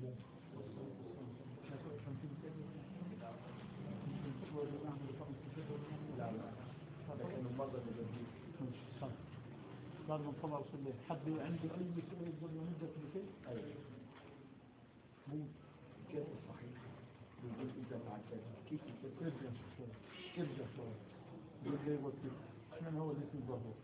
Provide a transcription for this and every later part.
بعد ما طلع رسول الله حد عنده أي سؤال يقدر يمد في الشيء؟ أيوة. كيف الصحيح يقول إذا مع الكذب كيف الكذب ارجع شوية ارجع شوية يقول لي وكيف من هو اللي اسمه ظهره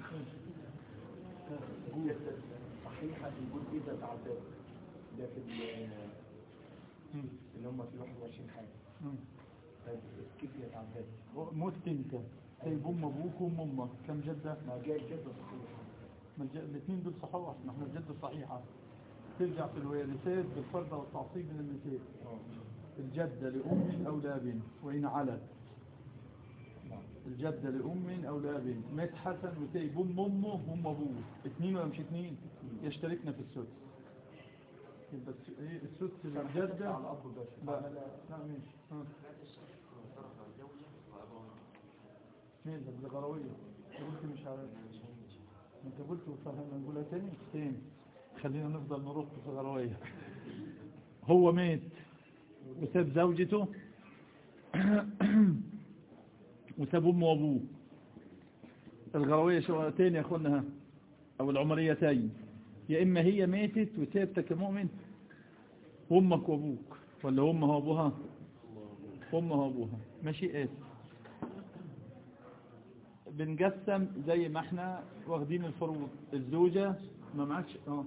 هي صحيحة يقول إذا تعدد لكن آه، اللي هم في 21 حاجة طيب كيف يتعدد؟ مت انت طيب ام ابوك وام امك كم جدة ما جاي كده صحيحة ما الج- الاثنين دول صحاح نحن الجدة صحيحة ترجع في الوارثات بالفرد والتعصيب من النساء الجدة لأم أو لأب وإن علت نعم الجدة لأم أو لأب مات حسن وتايب أم أمه وأم أبوه اثنين ولا مش اثنين يشتركنا في السدس يبقى الس- إيه السدس للجدة على الأب بس لا لا ماشي ها. مين ده الغروية قلت مش عارف انت قلت وفهم نقولها تاني تاني خلينا نفضل نرق في غروية هو مات وساب زوجته وساب امه وابوه الغروية شو تاني يا اخوانا ها او العمريتين يا اما هي ماتت وسابتك يا مؤمن وامك وابوك ولا امها وابوها امها وابوها ماشي اسف بنقسم زي ما احنا واخدين الفروض الزوجة ما معكش اه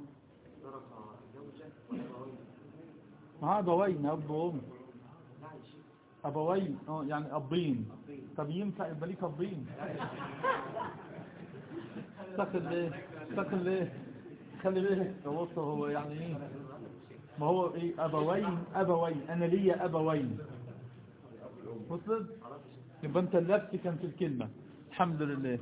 معاه ابوين اب وام ابوين اه يعني ابين طب ينفع يبقى ليك ابين استقل ليه استقل ليه خلي بالك بص هو يعني ايه ما هو ايه ابوين ابوين انا ليا ابوين وصلت يبقى انت اللبس كان في الكلمة الحمد لله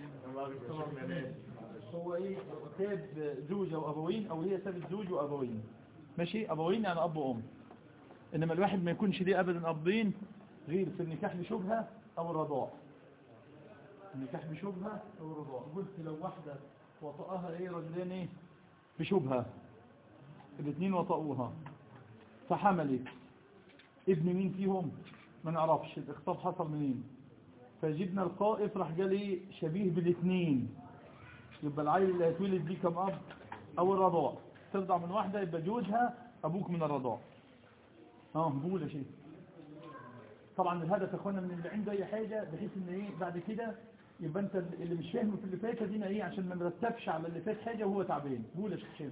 هو ايه ساب زوجة وابوين او هي سابت زوج وابوين ماشي ابوين يعني اب وام انما الواحد ما يكونش ليه ابدا ابين غير في النكاح بشبهة او الرضاع النكاح بشبهة او الرضاع قلت لو واحدة وطأها ايه رجلين ايه بشبهة الاثنين وطأوها فحملت ابن مين فيهم ما نعرفش الاخطاب حصل منين فجبنا القائف راح قال ايه شبيه بالاثنين يبقى العيل اللي هيتولد بيه كم اب او الرضاع ترضع من واحدة يبقى جوزها ابوك من الرضاع اه بقول يا شيخ طبعا الهدف يا اخوانا من اللي عنده اي حاجة بحيث ان ايه بعد كده يبقى انت اللي مش فاهمه في اللي فات دينا ايه عشان ما نرتبش على اللي فات حاجة وهو تعبان قول يا شيخ شيخ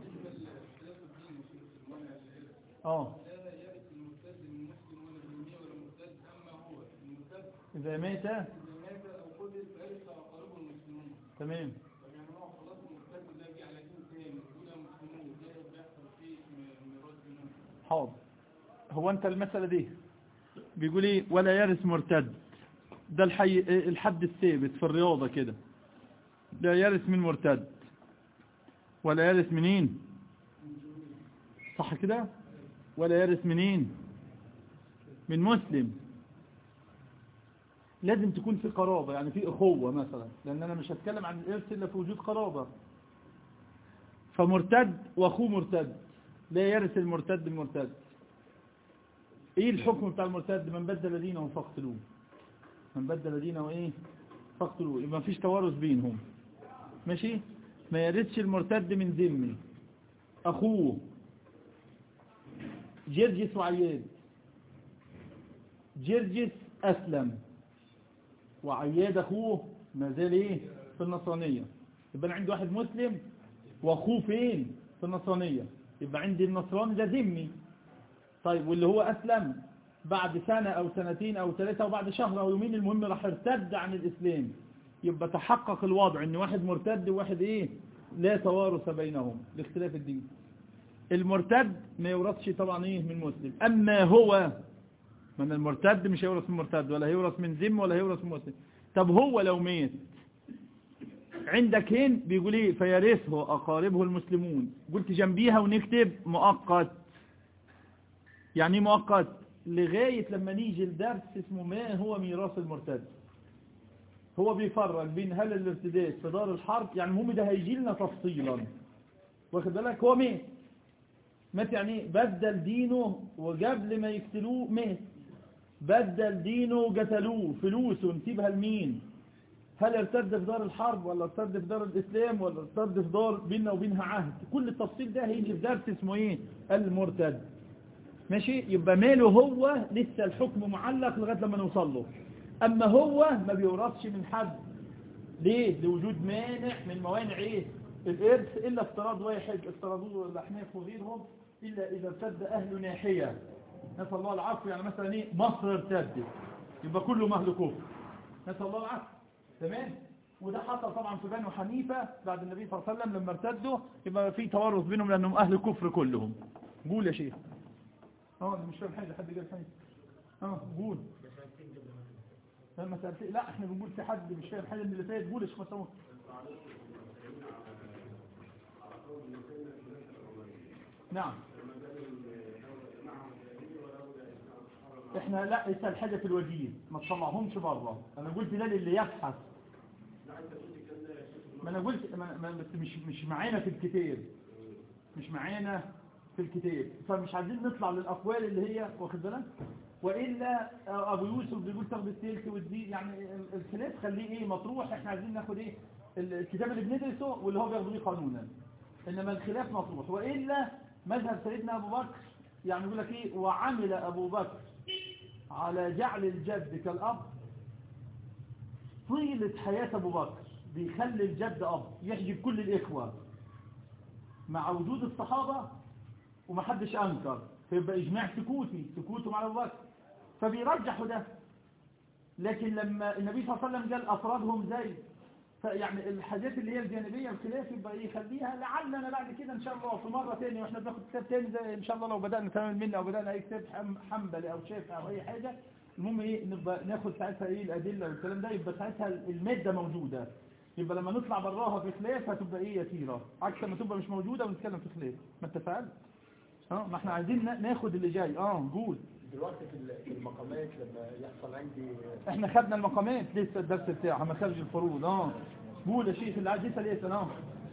اه إذا مات تمام حاضر هو أنت المسألة دي بيقول إيه ولا يرث مرتد ده الحي الحد الثابت في الرياضة كده لا يرث من مرتد ولا يرث منين صح كده ولا يرث منين من مسلم لازم تكون في قرابة يعني في أخوة مثلا لأن أنا مش هتكلم عن الإرث إلا في وجود قرابة فمرتد وأخوه مرتد لا يرث المرتد المرتد إيه الحكم بتاع المرتد من بدل دينه فاقتلوه من بدل دينه إيه فاقتلوه يبقى مفيش توارث بينهم ماشي ما يرثش المرتد من ذمي أخوه جرجس وعياد جرجس أسلم وعياد أخوه ما زال إيه في النصرانية يبقى أنا عندي واحد مسلم وأخوه فين في النصرانية يبقى عندي النصراني ده ذمي طيب واللي هو أسلم بعد سنة أو سنتين أو ثلاثة وبعد شهر أو يومين المهم راح ارتد عن الإسلام يبقى تحقق الوضع ان واحد مرتد وواحد ايه لا توارث بينهم لاختلاف الدين المرتد ما يورثش طبعا ايه من مسلم اما هو من المرتد مش هيورث من مرتد ولا هيورث من ذم ولا هيورث من مسلم طب هو لو مات عندك هين بيقول ايه فيرثه اقاربه المسلمون قلت جنبيها ونكتب مؤقت يعني ايه مؤقت لغاية لما نيجي الدرس اسمه ما هو ميراث المرتد هو بيفرق بين هل الارتداد في دار الحرب يعني المهم ده هيجي لنا تفصيلا واخد بالك هو مات مات يعني إيه؟ بدل دينه وقبل ما يقتلوه مات بدل دينه قتلوه فلوس ونسيبها لمين هل ارتد في دار الحرب ولا ارتد في دار الإسلام ولا ارتد في دار بيننا وبينها عهد كل التفصيل ده هيجي في درس اسمه ايه المرتد ماشي يبقى ماله هو لسه الحكم معلق لغاية لما نوصل له أما هو ما بيورثش من حد ليه لوجود مانع من موانع ايه الإرث إلا افتراض واحد افترضوه الأحناف وغيرهم إلا إذا ارتد أهل ناحية نسأل الله العفو يعني مثلا ايه مصر ارتدت يبقى كله مهل كفر نسأل الله العفو تمام وده حصل طبعا في بنو حنيفة بعد النبي صلى الله عليه وسلم لما ارتدوا يبقى في توارث بينهم لأنهم أهل كفر كلهم قول يا شيخ اه أنا مش فاهم حاجة حد جاب حاجة اه قول لما سألت لا احنا بنقول في حد مش فاهم حاجة من اللي فات قول يا شيخ مسعود نعم احنا لا اسال حاجه في الوجيه ما تطلعهمش بره انا قلت ده اللي يبحث ما انا قلت ما ما بس مش مش معانا في الكتاب مش معانا في الكتاب فمش عايزين نطلع للاقوال اللي هي واخد بالك والا ابو يوسف بيقول تاخد التلت والدي يعني الخلاف خليه ايه مطروح احنا عايزين ناخد ايه الكتاب اللي بندرسه واللي هو بياخده قانونا انما الخلاف مطروح والا مذهب سيدنا ابو بكر يعني يقول لك ايه وعمل ابو بكر على جعل الجد كالاب طيلة حياة ابو بكر بيخلي الجد اب يحجب كل الاخوة مع وجود الصحابة ومحدش انكر فيبقى اجماع سكوتي سكوتهم على ابو بكر فبيرجحوا ده لكن لما النبي صلى الله عليه وسلم قال افرادهم زي يعني الحاجات اللي هي الجانبية الخلاف يبقى يخليها لعلنا بعد كده ان شاء الله في مرة تاني واحنا بناخد كتاب تاني زي ان شاء الله لو بدأنا نتعامل منه او بدأنا اي كتاب حنبلي او شافعي او اي حاجة المهم ايه نبقى ناخد ساعتها ايه الادلة والكلام ده يبقى ساعتها المادة موجودة يبقى لما نطلع براها في خلاف هتبقى ايه يسيرة عكس ما تبقى مش موجودة ونتكلم في خلاف ما انت فعلت اه ما احنا عايزين ناخد اللي جاي اه قول دلوقتي في المقامات لما يحصل عندي احنا خدنا المقامات لسه الدرس بتاعها مخارج الفروض اه قول يا شيخ اللي عايز يسال يسال اه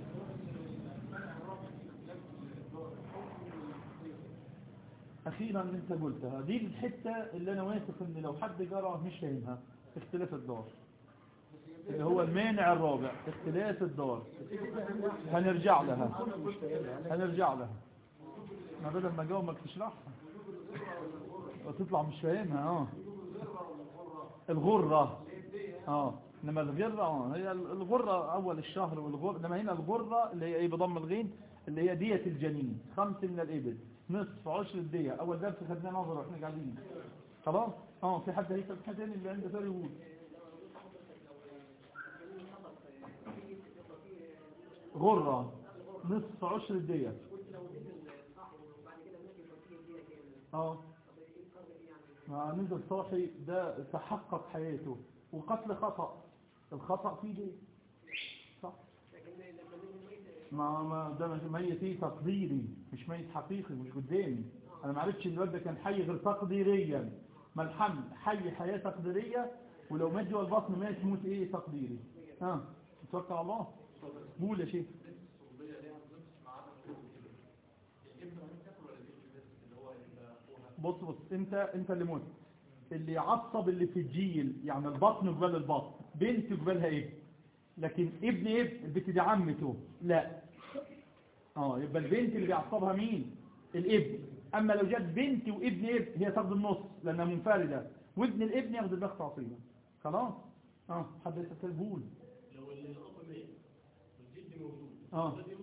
اخيرا انت قلتها دي الحته اللي انا واثق ان لو حد جرى مش فاهمها اختلاف الدار اللي هو المانع الرابع اختلاف الدار هنرجع لها هنرجع لها ما بدل ما جاوبك تشرحها وتطلع مش فاهمها اه الغرة اه انما الغرة اه هي الغرة اول الشهر والغرة انما هنا الغرة اللي هي ايه بضم الغين اللي هي دية الجنين خمس من الابل نصف عشر الدية اول درس خدناه نظر واحنا قاعدين خلاص اه في حد هيسأل حد تاني اللي عنده سؤال يقول غرة نصف عشر الدية اه ما نزل صاحي ده تحقق حياته وقتل خطأ الخطأ فيه ليه صح ما ما ده ميت ايه تقديري مش ميت حقيقي مش قدامي انا ما عرفتش الواد ده كان حي غير تقديريا ما الحمل حي حياة تقديرية ولو مات جوه البطن مات موت ايه تقديري ها توكل على الله قول يا شيخ بص بص انت انت اللي موت اللي يعصب اللي في الجيل يعني البطن قبال البطن بنت قبالها ايه لكن ابن ابن البنت دي عمته لا اه يبقى البنت اللي بيعصبها مين الابن اما لو جت بنت وابن ابن هي تاخد النص لانها منفردة وابن الابن ياخد البخت عصيبة خلاص اه حد يسأل قول لو الاب مات والجد موجود اه والجد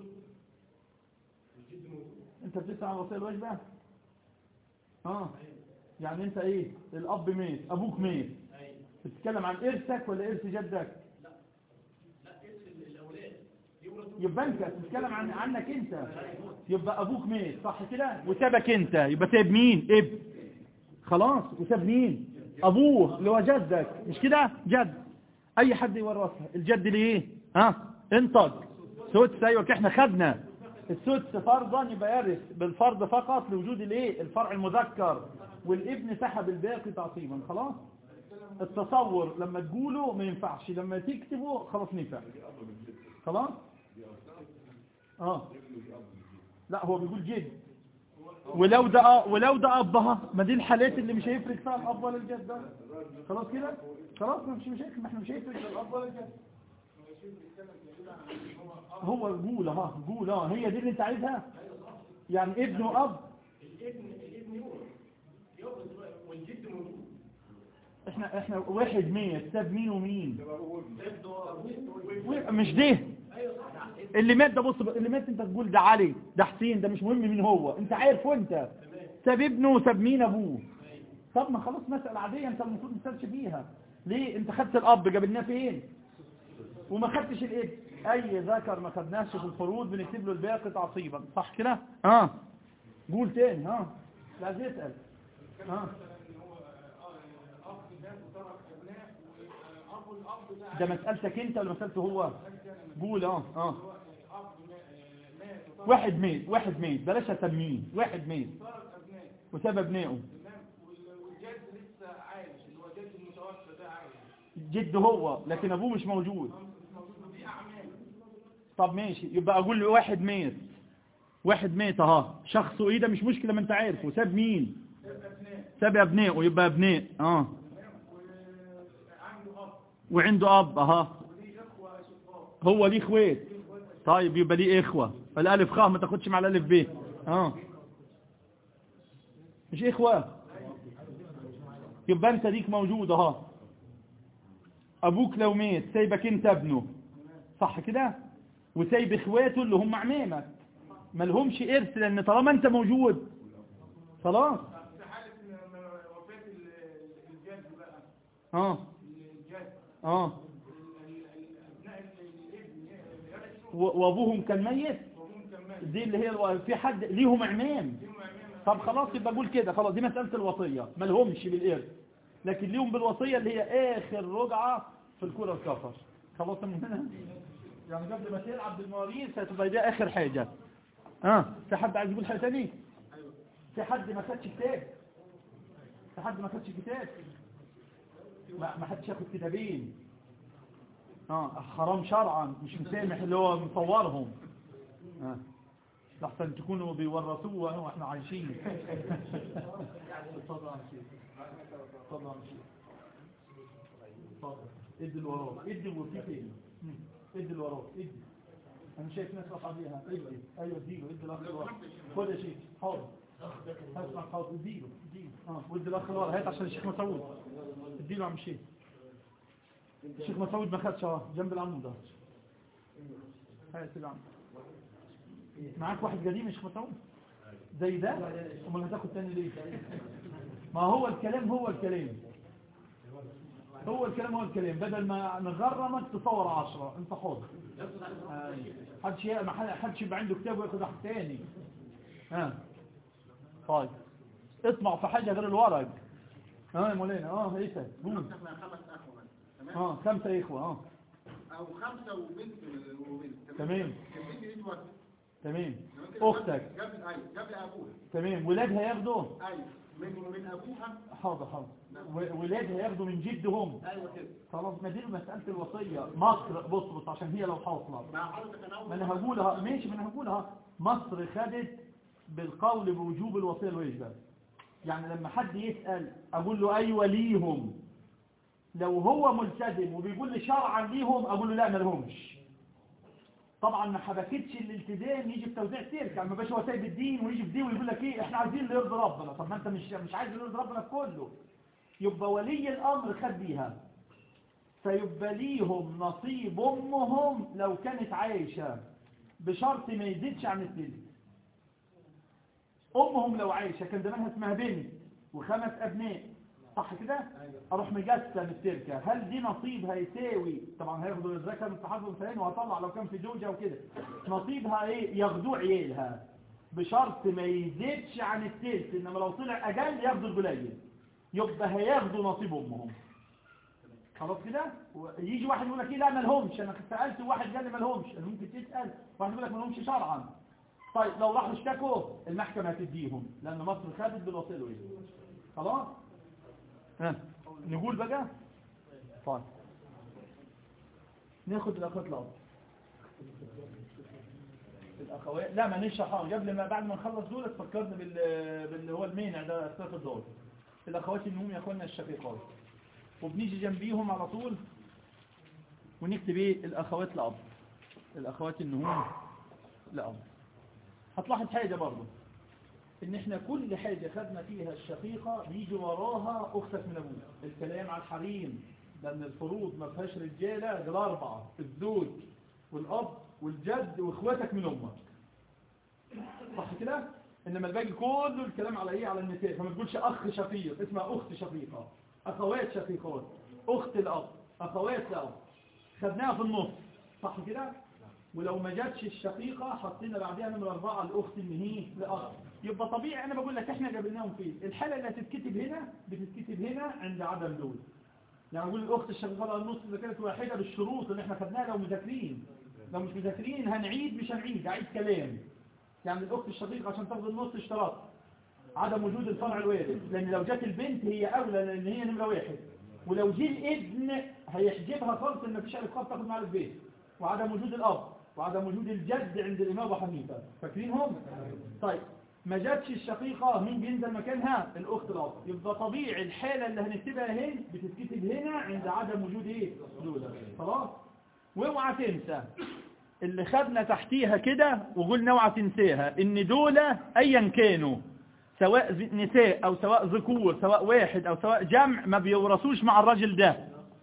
موجود انت بتسمع عن وصية الواجبة اه يعني انت ايه الاب مات ابوك مات ايوه بتتكلم عن ارثك ولا ارث جدك لا ارث الاولاد يورثوا يبقى انت بتتكلم عن عنك انت يبقى ابوك مات صح كده وسابك انت يبقى ساب مين ابن خلاص وساب مين ابوه اللي هو جدك مش كده جد اي حد يورثها الجد ليه ها انطق سدس ايوه احنا خدنا السدس فرضا يبقى يرث بالفرض فقط لوجود الايه الفرع المذكر والابن سحب الباقي تعصيبا خلاص التصور لما تقوله ما ينفعش لما تكتبه خلاص نفع خلاص اه لا هو بيقول جد ولو ده آه ولو ده ابها ما دي الحالات اللي مش هيفرق فيها الاب ولا الجد ده خلاص كده خلاص مش مش هيفرق ما احنا مش هيفرق لا الاب ولا الجد هو قول ها قول اه هي دي اللي انت عايزها يعني ابن واب الابن الابن يورث يورث بقى والجد موجود احنا احنا واحد ميت ساب مين ومين ابن و- مش ده اللي مات ده بص بقى، اللي مات انت تقول ده علي ده حسين ده مش مهم مين هو انت عارف وانت ساب ابنه وساب مين ابوه طب ما خلاص مسألة عادية انت المفروض ما تسألش فيها ليه انت خدت الاب جابلناه فين وما خدتش الابن اي ذكر ما خدناش في الفروض بنكتب له الباقي تعصيبا صح كده اه قول تاني اه لا تسأل اه ده مسألتك انت ولا مسألته هو قول اه اه واحد ميت واحد ميت بلاش اسميه واحد ميت وساب ابنائه والجد لسه عايش اللي هو جد المتوفى ده عايش جد هو لكن ابوه مش موجود دي اعمال طب ماشي يبقى اقول له واحد ميت واحد ميت اهو شخصه ايه ده مش مشكلة ما انت عارفه ساب مين ساب ابنائه يبقى ابناء اه وعنده اب اهو هو ليه اخوات طيب يبقى ليه اخوة الالف خاء ما تاخدش مع الالف ب اه مش اخوة يبقى انت ليك موجود اهو ابوك لو ميت سايبك انت ابنه صح كده وسايب اخواته اللي هم عمامك ما لهمش ارث لان طالما انت موجود خلاص في حالة م- م- وفاة ال- الجد بقى اه الجد اه ال- ال- ابناء ال- الابن يرثوا و- وابوهم كان ميت وابوهم كمان دي اللي هي الو- في حد ليهم عمام ليهم عمام طب خلاص يبقى اقول كده خلاص دي مسألة الوصية ما لهمش بالإرث لكن ليهم بالوصية اللي هي آخر رجعة في الكرة الكفر خلاص من هنا يعني قبل ما تلعب بالمواريث هتبقى دي آخر حاجة اه في حد عايز يقول حاجة تاني في حد ما خدش كتاب في حد ما خدش كتاب ما ما حدش ياخد كتابين اه حرام شرعا مش مسامح اللي هو مصورهم اه لحسن تكونوا بيورثوه واحنا عايشين اتفضل يا شيخ اتفضل يا شيخ اتفضل ادي اللي وراك ادي وفي تاني مم. ادي اللي وراك ادي انا شايف ناس راح عليها ادي ايوه اديله ادي الاخ اللي ورا خد يا شيخ حاضر هسمع حاضر اديله اديله اه وادي الاخ اللي ورا هات عشان الشيخ مسعود اديله يا عم الشيخ الشيخ مسعود ما خدش اهو جنب العمود ده هات يا عم معاك واحد قديم يا شيخ مسعود زي ده امال هتاخد تاني ليه ما هو الكلام هو الكلام هو الكلام هو الكلام بدل ما نغرمك تصور عشرة انت حر آه. حدش ي- ما حد- حدش يبقى عنده كتاب وياخد واحد تاني ها طيب اطمع في حاجة غير الورق اه يا مولانا اه ايه ده قول احنا خمس اخوات تمام اه خمسة اخوة اه او خمسه وبنت وبنت تمام. البنت دي توفت تمام تمام كده؟ اختك جاب ايوه جاب ابوها تمام ولادها ياخدوا ايوه من من ابوها حاضر حاضر و- ولادها ياخدوا من جدهم ايوه كده خلاص ما دي مسألة الوصية مصر بص بص عشان هي لو حاصلة مع حضرتك انا ما انا هقولها ماشي ما انا هقولها مصر خدت بالقول بوجوب الوصية الواجبة يعني لما حد يسأل اقول له ايوه ليهم لو هو ملتزم وبيقول لي شرعا ليهم اقول له لا ما لهمش طبعا ما حبكتش الالتزام يجي في توزيع ترك يعني ما باش هو سايب الدين ويجي في دين ويقول لك ايه احنا عايزين اللي يرضي ربنا طب ما انت مش مش عايز اللي يرضي ربنا في كله يبقى ولي الامر خد بيها فيبقى ليهم نصيب امهم لو كانت عايشة بشرط ما يزيدش عن الثلث امهم لو عايشة كان زمانها اسمها بنت وخمس ابناء صح كده اروح مجسم التركة هل دي نصيبها يساوي طبعا هياخدوا الذكر من التحضر الثاني وهطلع لو كان في زوجة وكده نصيبها ايه ياخدوه عيالها بشرط ما يزيدش عن الثلث انما لو طلع اجل ياخدوا القليل يبقى هياخدوا نصيب امهم خلاص كده ويجي واحد يقول لك ايه لا ما لهمش انا سالت واحد قال لي ما لهمش ممكن تسال واحد يقول لك ما لهمش شرعا طيب لو راحوا اشتكوا المحكمه هتديهم لان مصر خدت بالوصيه ايه خلاص ها نقول بقى طيب ناخد الاخوات الارض الاخوات لا ما نشرح قبل ما بعد ما نخلص دول تفكرنا بال باللي هو المانع ده اختلاف الدور الاخوات انهم يا اخوانا الشقيقات وبنيجي جنبيهم على طول ونكتب ايه الاخوات لاب الاخوات انهم لاب هتلاحظ حاجه برضه ان احنا كل حاجه خدنا فيها الشقيقه بيجي وراها اختك من ابوك الكلام على الحريم لان الفروض ما فيهاش رجاله غير اربعه الزوج والاب والجد واخواتك من امك صح كده انما الباقي كله الكلام على ايه على النساء فما تقولش اخ شقيق اسمها اخت شقيقه اخوات شقيقات اخت الاب اخوات الاب خدناها في النص صح كده ولو ما جاتش الشقيقه حطينا بعدها نمره اربعه الاخت ان هي لاب يبقى طبيعي انا بقول لك احنا جبناهم فين الحاله اللي هتتكتب هنا بتتكتب هنا عند عدم دول يعني نقول الاخت الشقيقه على النص اذا كانت واحده بالشروط اللي احنا خدناها لو مذاكرين لو مش مذاكرين هنعيد مش هنعيد هعيد كلام يعني الاخت الشقيقه عشان تاخد النص اشتراط عدم وجود الفرع الوارث لان لو جت البنت هي اولى لان هي نمره واحد ولو جه الابن هيحجبها خالص ان مفيش الف خالص تاخد معاه البيت وعدم وجود الاب وعدم وجود الجد عند الامام ابو حنيفه فاكرينهم طيب ما جاتش الشقيقه مين بينزل مكانها الاخت الاب يبقى طبيعي الحاله اللي هنكتبها هنا بتتكتب هنا عند عدم وجود ايه دول خلاص واوعى تنسى اللي خدنا تحتيها كده وقلنا اوعى تنساها ان دول ايا كانوا سواء ز- نساء او سواء ذكور سواء واحد او سواء جمع ما بيورثوش مع الراجل ده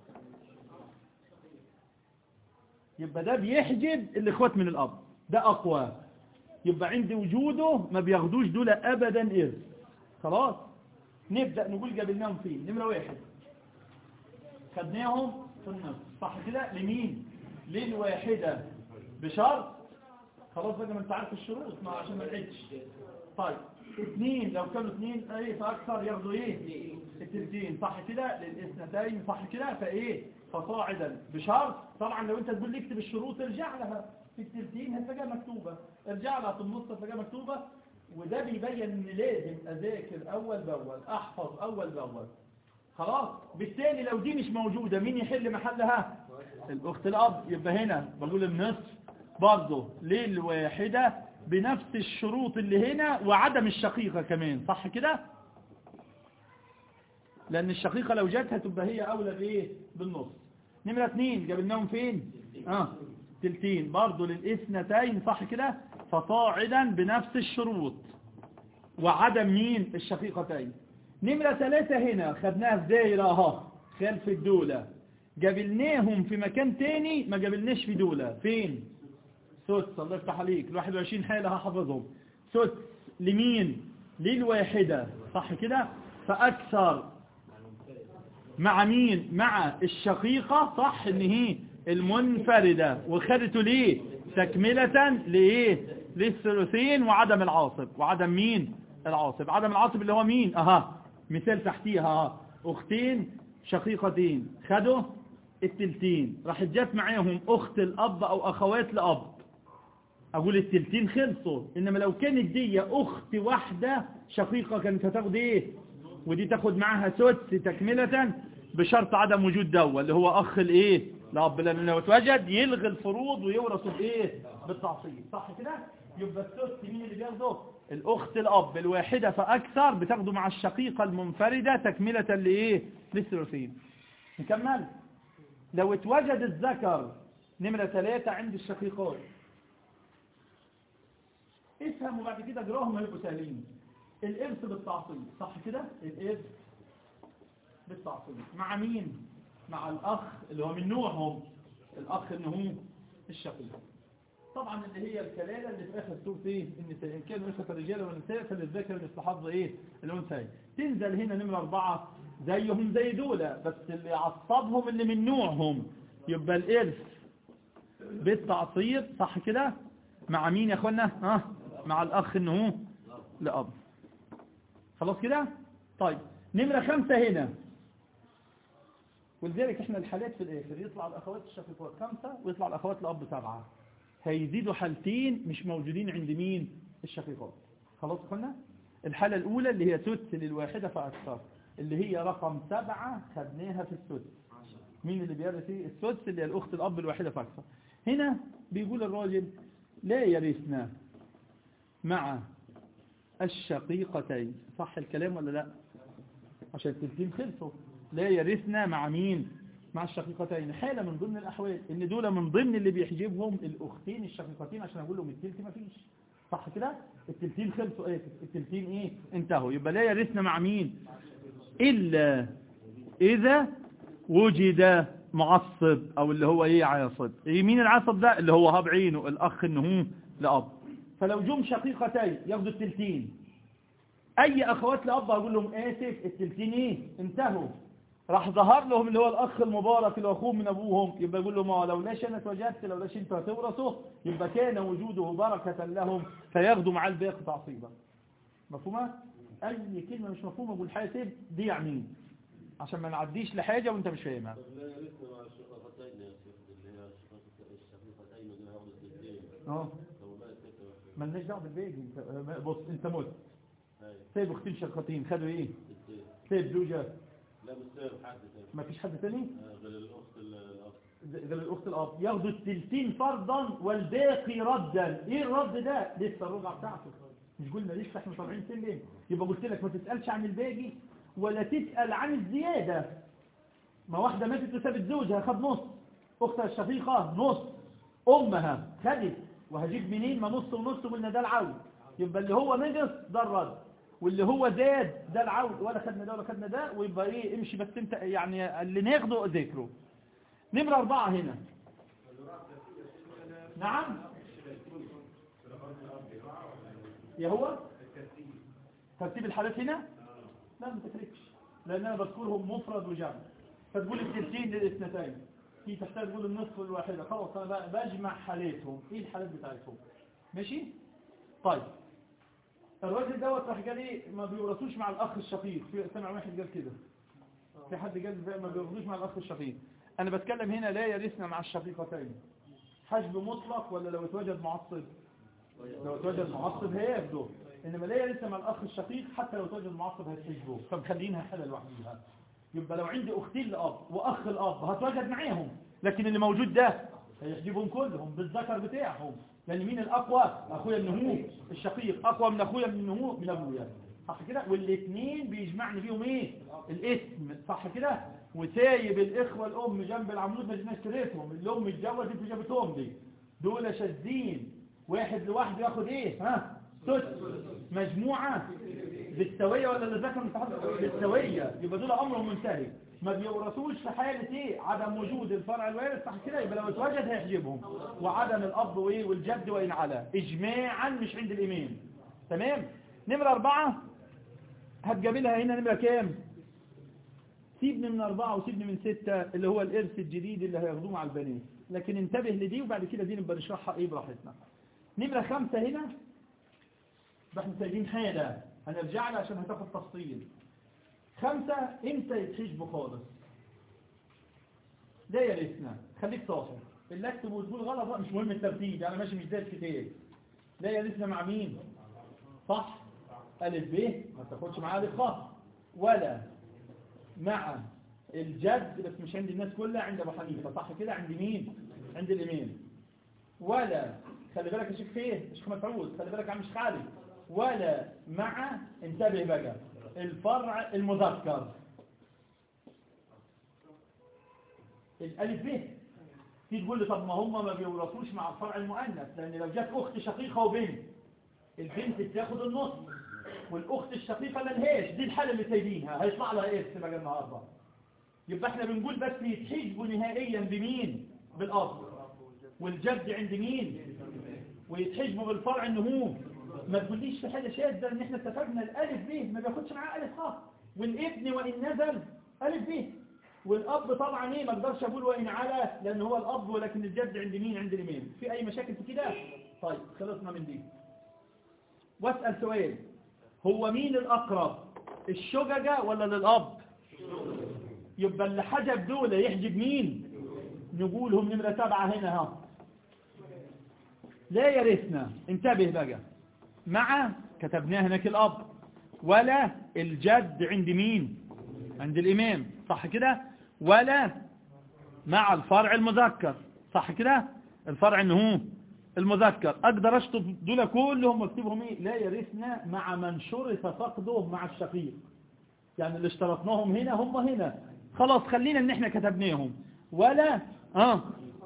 يبقى ده بيحجب الاخوات من الاب ده اقوى يبقى عند وجوده ما بياخدوش دول ابدا ارث خلاص نبدأ نقول قابلناهم فين نمرة واحد خدناهم في النص صح كده لمين للواحدة بشرط خلاص بقى ما انت عارف الشروط ما عشان ما نعدش طيب اثنين لو كانوا اثنين ايه فاكثر ياخدوا ايه التلتين صح كده للاثنتين صح كده فايه فصاعدا بشرط طبعا لو انت تقول لي اكتب الشروط ارجع لها في التلتين هتلاقيها مكتوبة ارجع لها في النص هتلاقيها مكتوبة وده بيبين ان لازم اذاكر اول باول احفظ اول باول خلاص بالتالي لو دي مش موجودة مين يحل محلها الاخت الاب يبقى هنا بقول النصف برضه للواحدة بنفس الشروط اللي هنا وعدم الشقيقة كمان صح كده لان الشقيقة لو جت هتبقى هي اولى بايه بالنص نمرة اتنين جابلناهم فين اه تلتين برضه للاثنتين صح كده فصاعدا بنفس الشروط وعدم مين الشقيقتين نمرة ثلاثة هنا خدناها في دايرة اهو خلف الدولة جابلناهم في مكان تاني ما جابلناش في دولة فين سدس الله يفتح عليك الواحد وعشرين حالة هحفظهم سدس لمين للواحدة صح كده فأكثر مع مين مع الشقيقة صح ان هي المنفردة وخدته ليه تكملة لإيه للثلثين وعدم العاصب وعدم مين العاصب عدم العاصب اللي هو مين اها مثال تحتيها اها اختين شقيقتين خدوا التلتين راح جات معاهم اخت الاب او اخوات لاب اقول التلتين خلصوا انما لو كانت دي اخت واحدة شقيقة كانت هتاخد ايه ودي تاخد معاها سدس تكملة بشرط عدم وجود دوا اللي هو اخ الايه الاب لان لو اتوجد يلغي الفروض ويورثوا بايه بالتعصيب صح كده يبقى السدس مين اللي بياخده الاخت الاب الواحدة فاكثر بتاخده مع الشقيقة المنفردة تكملة لايه للثلاثين نكمل لو اتوجد الذكر نمرة ثلاثة عند الشقيقات افهم وبعد كده اجراهم هيبقوا سهلين الارث بالتعصيب صح كده الارث بالتعصيب مع مين مع الاخ اللي هو من نوعهم الاخ اللي هو الشقيق طبعا اللي هي الكلاله اللي في اخر سوره ايه النساء ان كانوا اخوه الرجال والنساء فللذكر مثل حظ ايه الانثى تنزل هنا نمره أربعة زيهم زي دول بس اللي عصبهم اللي من نوعهم يبقى الارث بالتعصيب صح كده مع مين يا اخوانا ها مع الاخ انه هو لاب خلاص كده طيب نمرة خمسة هنا ولذلك احنا الحالات في الاخر يطلع الاخوات الشقيقات خمسة ويطلع الاخوات الاب سبعة هيزيدوا حالتين مش موجودين عند مين الشقيقات خلاص قلنا الحالة الاولى اللي هي سدس للواحدة فاكثر اللي هي رقم سبعة خدناها في السدس مين اللي بيرث ايه السدس اللي هي الاخت الاب الواحدة فاكثر هنا بيقول الراجل لا يرثنا مع الشقيقتين صح الكلام ولا لا عشان التلتين خلصوا لا يرثنا مع مين مع الشقيقتين حالة من ضمن الأحوال إن دول من ضمن اللي بيحجبهم الأختين الشقيقتين عشان أقول لهم التلت ما فيش صح كده التلتين خلصوا ايه التلتين ايه انتهوا يبقى لا يرثنا مع مين إلا إذا وجد معصب أو اللي هو إيه عاصب إيه مين العاصب ده اللي هو هاب عينه الأخ إنه لأب فلو جم شقيقتين ياخدوا التلتين أي أخوات لأب هقول لهم آسف التلتين إيه انتهوا راح ظهر لهم اللي هو الأخ المبارك اللي هو أخوه من أبوهم يبقى يقول لهم لو لاش أنا اتوجدت لو لاش أنت هتورثه يبقى كان وجوده بركة لهم فياخدوا مع الباقي تعصيبا مفهومة؟ أي كلمة مش مفهومة أقول حاسب دي يعني عشان ما نعديش لحاجة وانت مش فاهمها طب لا يرثنا مع الشقيقتين يا شيخ اللي هي الشقيقتين اللي هياخدوا الاثنين اه لو بقى ستة مالناش دعوه بالباقي انت بص انت مت ايوه سايب اختين شقتين خدوا ايه الاثنين سايب زوجة لا مش سايب حد تاني ما فيش حد تاني آه، غير الاخت ال- الاخ غير الاخت الاب ياخدوا التلتين فرضا والباقي ردا ايه الرد ده لسه الرجعه بتاعته مش قلنا لسه احنا طالعين سلم يبقى قلت لك ما تسالش عن الباقي ولا تسال عن الزياده ما واحده ماتت وسابت زوجها خد نص اختها الشقيقه نص امها خدت وهجيب منين ما نص ونص قلنا ده العود يبقى اللي هو نقص ده الرد واللي هو زاد ده العود ولا خدنا ده ولا خدنا ده ويبقى ايه امشي بس انت يعني اللي ناخده ذكره نمرة أربعة هنا نعم يا هو ترتيب الحالات هنا لا ما تفرقش لأن أنا بذكرهم مفرد وجمع فتقول التلتين للاثنتين في تحتاج تقول النصف والواحدة خلاص أنا بقى بجمع حالاتهم إيه الحالات بتاعتهم ماشي طيب الراجل دوت راح قال ايه ما بيورثوش مع الأخ الشقيق في سمع واحد قال كده في حد قال بقى ما بيورثوش مع الأخ الشقيق أنا بتكلم هنا لا يرثنا مع الشقيقتين حجب مطلق ولا لو اتوجد معصب لو اتوجد معصب هياخده إنما لا يرثنا مع الأخ الشقيق حتى لو اتوجد معصب هيحجبه فمخلينها حالة لوحدها يبقى لو عندي أختين لأب وأخ الأب هتوجد معاهم لكن اللي موجود ده هيحجبهم كلهم بالذكر بتاعهم لأن مين الأقوى أخويا النمو الشقيق أقوى من أخويا من النمو من أبويا صح كده والاثنين بيجمعني بيهم ايه الاسم صح كده وسايب الإخوة الأم جنب العمود ما جبناش سيرتهم الأم اتجوزت انتوا جابتهم دي دول شاذين واحد لوحده ياخد ايه ها ست مجموعة بالسوية ولا اللي ذكر مستحب بالسوية يبقى دول أمرهم منتهي ما بيورثوش في حالة ايه عدم وجود الفرع الوارث صح كده يبقى لو اتوجد هيحجبهم وعدم الأب وايه والجد وإن على إجماعا مش عند الإمام تمام نمرة أربعة هتجابلها هنا نمرة كام سيبني من أربعة وسيبني من ستة اللي هو الإرث الجديد اللي هياخدوه مع البنات لكن انتبه لدي وبعد كده دي نبقى نشرحها ايه براحتنا نمرة خمسة هنا ده احنا سايبين حالة هنرجع لها عشان هتاخد تفصيل خمسة امتى يتحجبوا خالص ده يا ريتنا خليك صاحب اللي اكتب وتقول غلط بقى مش مهم الترتيب يعني ماشي مش زي الكتاب لا يا ريتنا مع مين صح ألف ب ما تاخدش معاه ألف خاص ولا مع الجد بس مش عند الناس كلها عند أبو حنيفة صح كده عند مين عند الإمام ولا خلي بالك يا شيخ فيه شيخ مسعود خلي بالك يا عم شيخ خالد ولا مع انتبه بقى الفرع المذكر الالف ب تيجي تقول لي طب ما هم ما بيورثوش مع الفرع المؤنث لان لو جت اخت شقيقه وبنت البنت بتاخد النص والاخت الشقيقه ملهاش دي الحاله اللي سايبينها هيطلع لها ايه بقى النهارده يبقى احنا بنقول بس يتحجبوا نهائيا بمين بالاب والجد عند مين ويتحجبوا بالفرع النمو ما تقوليش في حاجه شاذه ان احنا اتفقنا الالف ب ما بياخدش معاه الف خ والابن وان نزل الف ب والاب طبعا ايه ما اقدرش اقول وان على لان هو الاب ولكن الجد عند مين عند الامام في اي مشاكل في كده طيب خلصنا من دي واسال سؤال هو مين الاقرب الشججه ولا للاب يبقى اللي حجب دول يحجب مين نقولهم نمره سبعة هنا ها لا يرثنا انتبه بقى مع كتبناه هناك الأب ولا الجد عند مين عند الإمام صح كده ولا مع الفرع المذكر صح كده الفرع انه هو المذكر اقدر اشطب دول كلهم واكتبهم ايه لا يرثنا مع من شرط فقده مع الشقيق يعني اللي اشترطناهم هنا هم هنا خلاص خلينا ان احنا كتبناهم ولا اه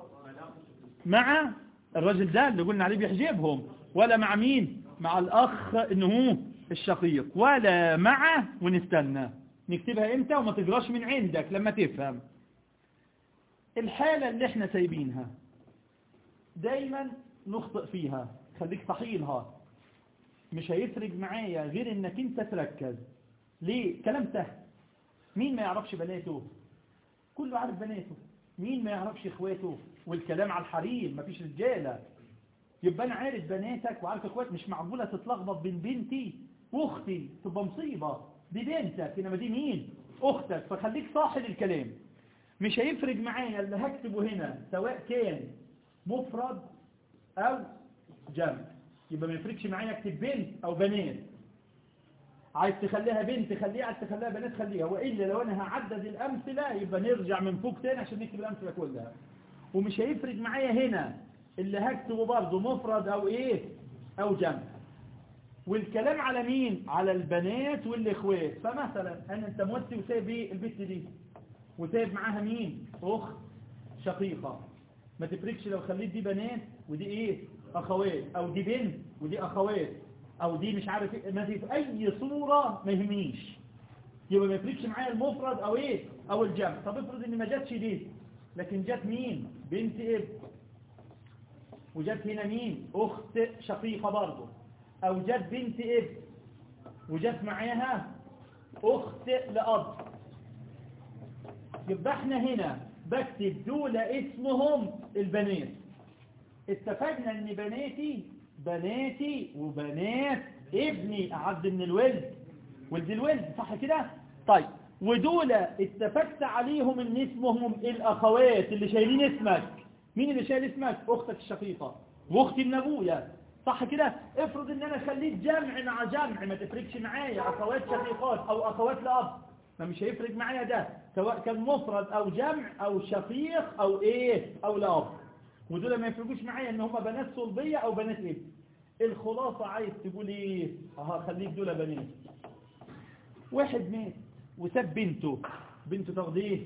مع الراجل ده اللي قلنا عليه بيحجبهم ولا مع مين مع الاخ انه هو الشقيق ولا مع ونستنى نكتبها امتى وما تجراش من عندك لما تفهم الحالة اللي احنا سايبينها دايما نخطئ فيها خليك صحيلها مش هيفرق معايا غير انك انت تركز ليه كلام سهل مين ما يعرفش بناته كله عارف بناته مين ما يعرفش اخواته والكلام على الحريم مفيش رجالة يبقى انا عارف بناتك وعارف اخوات مش معقولة تتلخبط بين بنتي واختي تبقى مصيبة دي بنتك انما دي مين اختك فخليك صاحب الكلام مش هيفرق معايا اللي هكتبه هنا سواء كان مفرد او جمع يبقى ما يفرقش معايا اكتب بنت او بنات عايز تخليها بنت خليها عايز تخليها بنات خليها وإلا لو أنا هعدد الأمثلة يبقى نرجع من فوق تاني عشان نكتب الأمثلة كلها ومش هيفرق معايا هنا اللي هكتبه برضه مفرد أو إيه أو جمع والكلام على مين على البنات والإخوات فمثلا أنا أنت موتي وسايب إيه البت دي وسايب معاها مين أخت شقيقة ما تفرقش لو خليت دي بنات ودي إيه أخوات أو دي بنت ودي أخوات او دي مش عارف ايه ما في اي صورة ما يهمنيش يبقى ما يفرقش معايا المفرد او ايه او الجمع طب افرض ان ما جاتش دي لكن جات مين بنت اب وجات هنا مين اخت شقيقة برضه او جات بنت اب وجات معاها اخت لاب يبقى احنا هنا بكتب دول اسمهم البنات اتفقنا ان بناتي بناتي وبنات ابني أعد من الولد ولد الولد صح كده طيب ودول اتفقت عليهم ان اسمهم الاخوات اللي شايلين اسمك مين اللي شايل اسمك اختك الشقيقة واختي من ابويا صح كده افرض ان انا خليت جمع مع جمع ما تفرقش معايا اخوات شقيقات او اخوات لاب فمش هيفرق معايا ده سواء كان مفرد او جمع او شقيق او ايه او لاب ودول ما يفرقوش معايا ان هم بنات صلبية او بنات ابن الخلاصة عايز تقول ايه اه خليك دول بنات واحد مات وساب بنته بنته تاخد ايه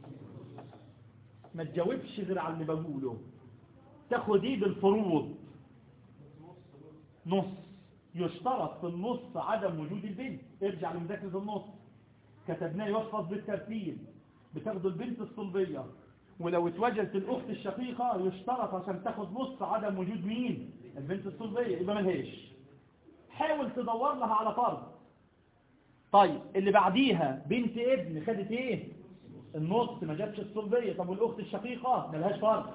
ما تجاوبش غير على اللي بقوله تاخد ايه بالفروض نص يشترط في النص عدم وجود البنت ارجع لمذاكرة النص كتبناه يحفظ بالترتيب بتاخدوا البنت الصلبية ولو اتوجدت الأخت الشقيقة يشترط عشان تاخد نص عدم وجود مين البنت الصلبية يبقى ملهاش حاول تدور لها على فرض طيب اللي بعديها بنت ابن خدت ايه النص ما جابش الصلبية طب والأخت الشقيقة ملهاش فرض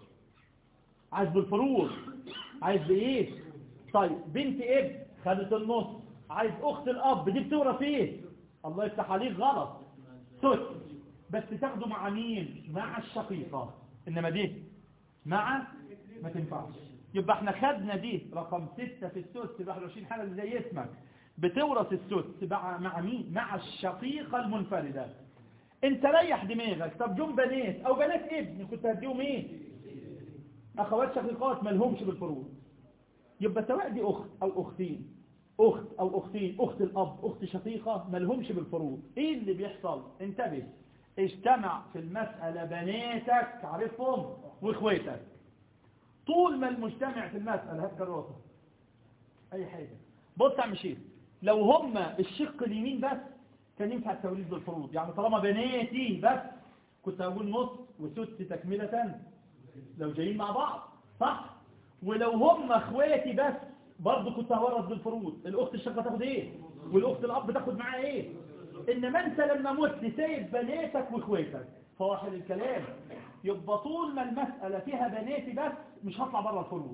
عايز بالفروض عايز بايه طيب بنت ابن خدت النص عايز أخت الأب دي بتورث ايه الله يفتح عليك غلط ست بس تاخده مع مين مع الشقيقة إنما دي مع ما تنفعش يبقى احنا خدنا دي رقم ستة في السدس ب 21 حالة اللي زي اسمك بتورث السدس مع مع مين مع الشقيقة المنفردة انت ريح دماغك طب جم بنات او بنات ابن كنت هديهم ايه اخوات شقيقات مالهمش بالفروض يبقى سواء دي اخت او اختين اخت او اختين اخت الاب اخت شقيقة مالهمش بالفروض ايه اللي بيحصل انتبه اجتمع في المسألة بناتك عارفهم واخواتك طول ما المجتمع في المسألة هات كراسة اي حاجة بص يا مشير لو هم الشق اليمين بس كان ينفع التوليد بالفروض يعني طالما بناتي بس كنت هقول نص وست تكملة لو جايين مع بعض صح ولو هم اخواتي بس برضه كنت هورث بالفروض الاخت الشقة تاخد ايه والاخت الاب تاخد معاه ايه انما انت لما مت سايب بناتك واخواتك فواحد الكلام يبقى طول ما المسألة فيها بناتي بس مش هطلع بره الفروض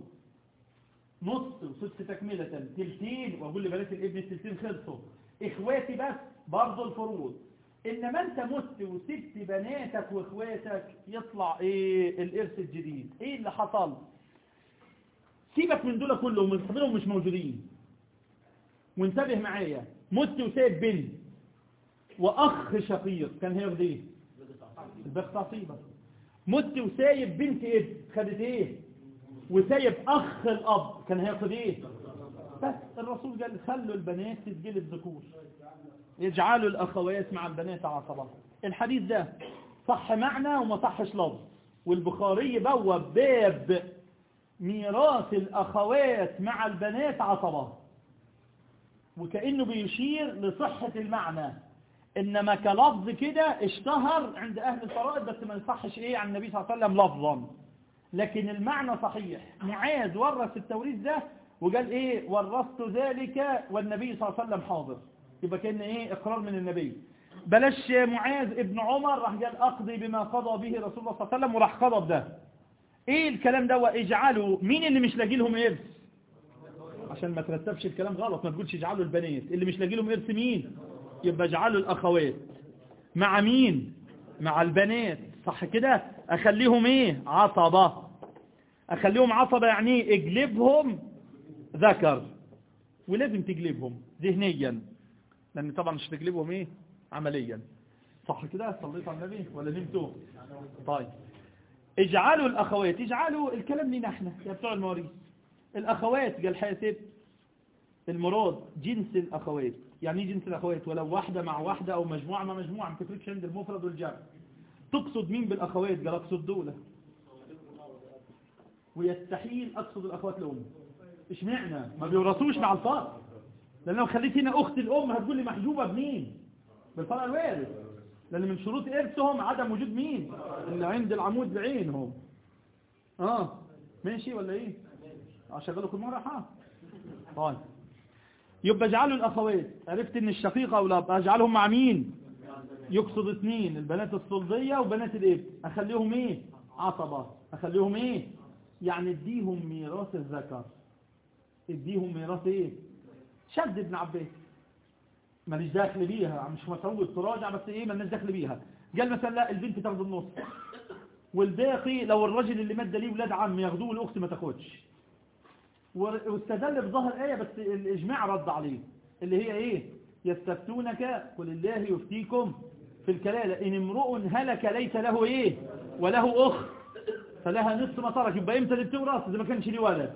نص وست تكملة تلتين واقول لبنات الابن التلتين خلصوا اخواتي بس برضه الفروض انما انت مت وسبت بناتك واخواتك يطلع ايه الارث الجديد ايه اللي حصل سيبك من دول كلهم من مش موجودين وانتبه معايا مت وسايب بنت واخ شقيق كان هياخد ايه الباقي تعصيبه مت وسايب بنت ابن خدت ايه وسايب اخ الاب كان هياخد ايه بس الرسول قال خلوا البنات تسجل الذكور يجعلوا الاخوات مع البنات عصبة الحديث ده صح معنى وما صحش لفظ والبخاري بوب باب ميراث الاخوات مع البنات عصبة وكأنه بيشير لصحة المعنى إنما كلفظ كده اشتهر عند أهل الفرائض بس ما يصحش إيه عن النبي صلى الله عليه وسلم لفظا لكن المعنى صحيح معاذ ورث التوريث ده وقال إيه ورثت ذلك والنبي صلى الله عليه وسلم حاضر يبقى كان إيه إقرار من النبي بلاش معاذ ابن عمر راح قال أقضي بما قضى به رسول الله صلى الله عليه وسلم وراح قضى بده إيه الكلام ده واجعلوا مين اللي مش لاقي لهم إرث عشان ما ترتبش الكلام غلط ما تقولش اجعلوا البنات اللي مش لاقي لهم إرث مين يبقى اجعلوا الأخوات مع مين مع البنات صح كده أخليهم إيه عصبة أخليهم عصبة يعني إيه اجلبهم ذكر ولازم تجلبهم ذهنيا لأن طبعا مش تجلبهم إيه عمليا صح كده صليت على النبي ولا نمتوا طيب اجعلوا الأخوات اجعلوا الكلام لنا احنا يا بتوع المواريث الأخوات قال حاسب المراد جنس الأخوات يعني ايه جنس الأخوات ولو واحدة مع واحدة أو مجموعة مع مجموعة ما تفرقش عند المفرد والجمع تقصد مين بالأخوات قال أقصد دولة ويستحيل أقصد الأخوات الأم إيش معنى ما بيورثوش مع الفرق لأن لو خليت هنا أخت الأم هتقول لي محجوبة بمين بالفرع الوارث لأن من شروط إرثهم عدم وجود مين اللي عند العمود بعينهم آه ماشي ولا إيه أشغله كل مرة حا طيب يبقى اجعلوا الأخوات عرفت ان الشقيقة والأب اجعلهم مع مين يقصد اثنين البنات الصلبية وبنات الابن اخليهم ايه عصبة اخليهم ايه يعني اديهم ميراث الذكر اديهم ميراث ايه شد ابن عباس ماليش داخل بيها مش مسعود تراجع بس ايه مالناش داخل بيها قال مثلا لا البنت تاخد النص والباقي لو الراجل اللي مد ليه ولاد عم ياخدوه الاخت ما تاخدش واستدل بظهر آية بس الإجماع رد عليه اللي هي إيه يستفتونك قل الله يفتيكم في الكلالة إن امرؤ هلك ليس له إيه وله أخ فلها نصف ما ترك يبقى إمتى للتورث إذا ما كانش ليه ولد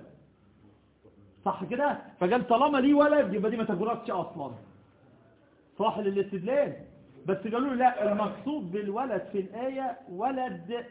صح كده فقال طالما ليه ولد يبقى دي ما تجرثش أصلا صح للاستدلال بس قالوا له لا المقصود بالولد في الآية ولد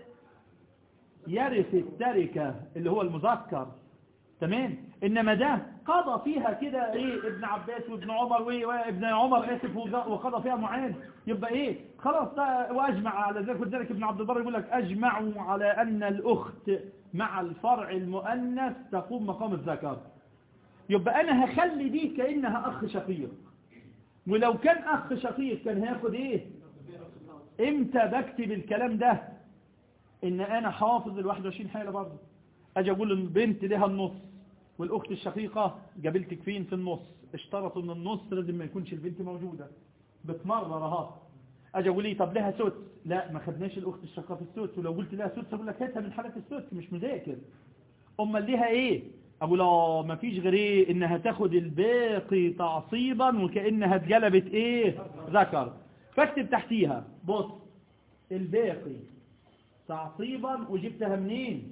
يرث التركة اللي هو المذكر تمام انما ده قضى فيها كده ايه ابن عباس وابن عمر وايه وابن عمر اسف وقضى فيها معاذ يبقى ايه خلاص ده واجمع على ذلك ولذلك ابن عبد البر يقول لك اجمعوا على ان الاخت مع الفرع المؤنث تقوم مقام الذكر يبقى انا هخلي دي كانها اخ شقيق ولو كان اخ شقيق كان هياخد ايه امتى بكتب الكلام ده ان انا حافظ ال 21 حاله برضه اجي اقول البنت لها النص والاخت الشقيقة قابلتك فين في النص اشترطوا ان النص لازم ما يكونش البنت موجودة بتمرر اهو اجي اقول لي طب لها سدس لا ما خدناش الاخت الشقيقة في السدس ولو قلت لها سدس اقول لك هاتها من حالات السدس مش مذاكر امال ليها ايه اقول اه ما فيش غير ايه انها تاخد الباقي تعصيبا وكانها اتجلبت ايه ذكر فاكتب تحتيها بص الباقي تعصيبا وجبتها منين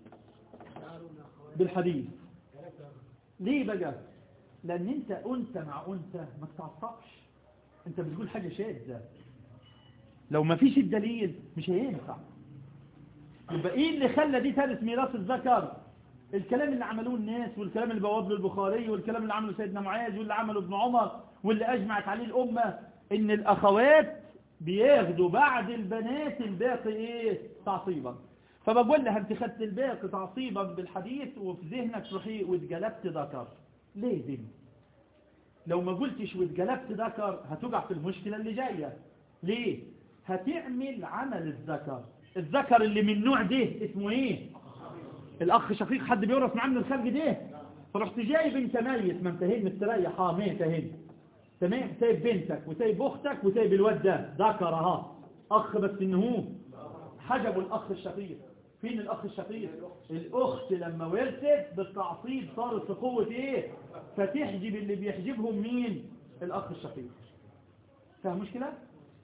بالحديث ليه بقى لان انت انت مع انت ما تتعصبش انت بتقول حاجة شاذة لو ما فيش الدليل مش هينفع يبقى ايه اللي خلى دي ترث ميراث الذكر الكلام اللي عملوه الناس والكلام اللي بواب له البخاري والكلام اللي عمله سيدنا معاذ واللي عمله ابن عمر واللي اجمعت عليه الامة ان الاخوات بياخدوا بعد البنات الباقي ايه تعصيبا فبقول لها انت خدت الباقي تعصيبا بالحديث وفي ذهنك تروحي واتجلبت ذكر ليه دي لو ما قلتش واتجلبت ذكر هتقع في المشكلة اللي جاية ليه هتعمل عمل الذكر الذكر اللي من نوع ده اسمه ايه الاخ شقيق حد بيورث معاه من الخلق ده فرحت جايب انت ميت ما انت هين مستريح اه ميت اهين تمام سايب بنتك وسايب اختك وسايب الواد ده ذكر اهو اخ بس انه هو حجبوا الاخ الشقيق فين الاخ الشقيق الاخت لما ورثت بالتعصيب صارت في قوة ايه فتحجب اللي بيحجبهم مين الاخ الشقيق فاهم مشكلة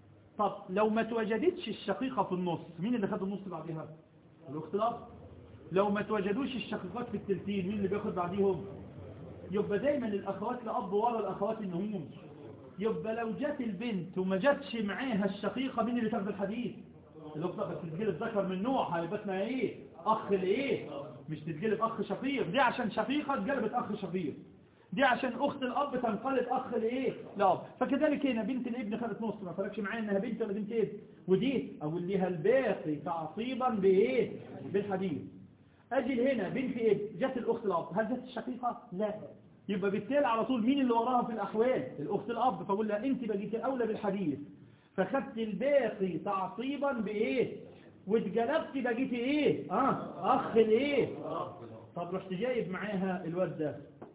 طب لو ما توجدتش الشقيقة في النص مين اللي خد النص بعدها الاخت الاب لو ما توجدوش الشقيقات في التلتين مين اللي بياخد بعديهم يبقى دايما الاخوات لاب ورا الاخوات النهوم يبقى لو جت البنت وما جاتش معاها الشقيقه مين اللي تاخد الحديث الاخت بس تتجلب ذكر من نوع هيبقى اسمها ايه اخ لايه مش تتجلب اخ شقيق دي عشان شقيقه اتجلبت اخ شقيق دي عشان اخت الاب تنقلب اخ لايه لاب فكذلك هنا بنت الابن خدت نص ما فرقش معايا انها بنت ولا بنت ابن ودي اقول لها الباقي تعصيبا بايه بالحديث اجي هنا بنت ابن جت الاخت الاب هل جت الشقيقه لا يبقى بالتالي على طول مين اللي وراها في الاحوال الاخت الاب فاقول لها انت بقيتي اولى بالحديث فخدت الباقي تعصيبا بايه واتجلبت بقيتي ايه اه اخ الايه طب رحت جايب معاها الواد ده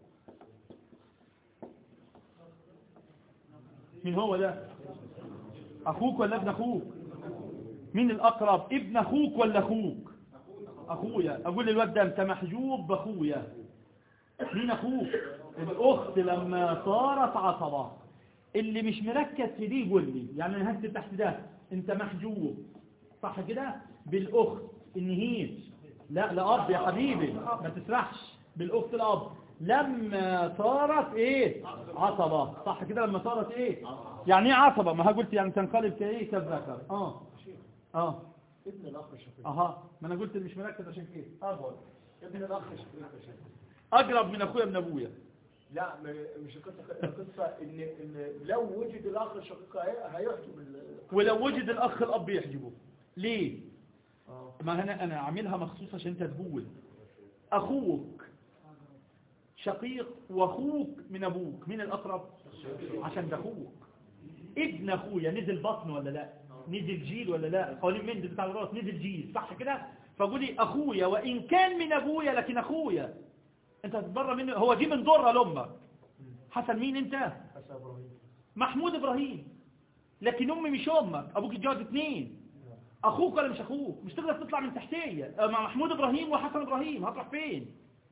مين هو ده اخوك ولا ابن اخوك مين الاقرب ابن اخوك ولا اخوك اخويا اقول للواد ده انت محجوب باخويا مين اخوك الاخت لما صارت عصبة اللي مش مركز في دي يقول لي يعني انا هكتب تحت ده انت محجوب صح كده بالاخت ان هي لا لاب يا حبيبي ما تسرحش بالاخت الاب لما صارت ايه عصبة صح كده لما صارت ايه يعني ايه عصبة ما ها قلت يعني تنقلب كايه كالذكر اه اه ابن الاخ الشقيق اها ما انا قلت اللي مش مركز عشان كده اقول ابن الاخ الشقيق يا شيخ. اقرب من اخويا من ابويا لا م- مش القصه القصه ان ان لو وجد الاخ الشقيق هي- هيحجب ال- ولو وجد الاخ الاب يحجبه ليه اه ما انا انا عاملها مخصوص عشان انت تقول اخوك شقيق واخوك من ابوك مين الاقرب عشان ده اخوك ابن اخويا نزل بطن ولا لا نزل جيل ولا لا قوانين مندل بتاع الراس نزل جيل صح كده فقولي اخويا وان كان من ابويا لكن اخويا انت هتتبرى منه هو دي من ضره لامك حسن مين انت حسن ابراهيم محمود ابراهيم لكن امي مش امك ابوك اتجوز اتنين اخوك ولا مش اخوك مش تقدر تطلع من تحتيه آه، مع محمود ابراهيم وحسن ابراهيم هتروح فين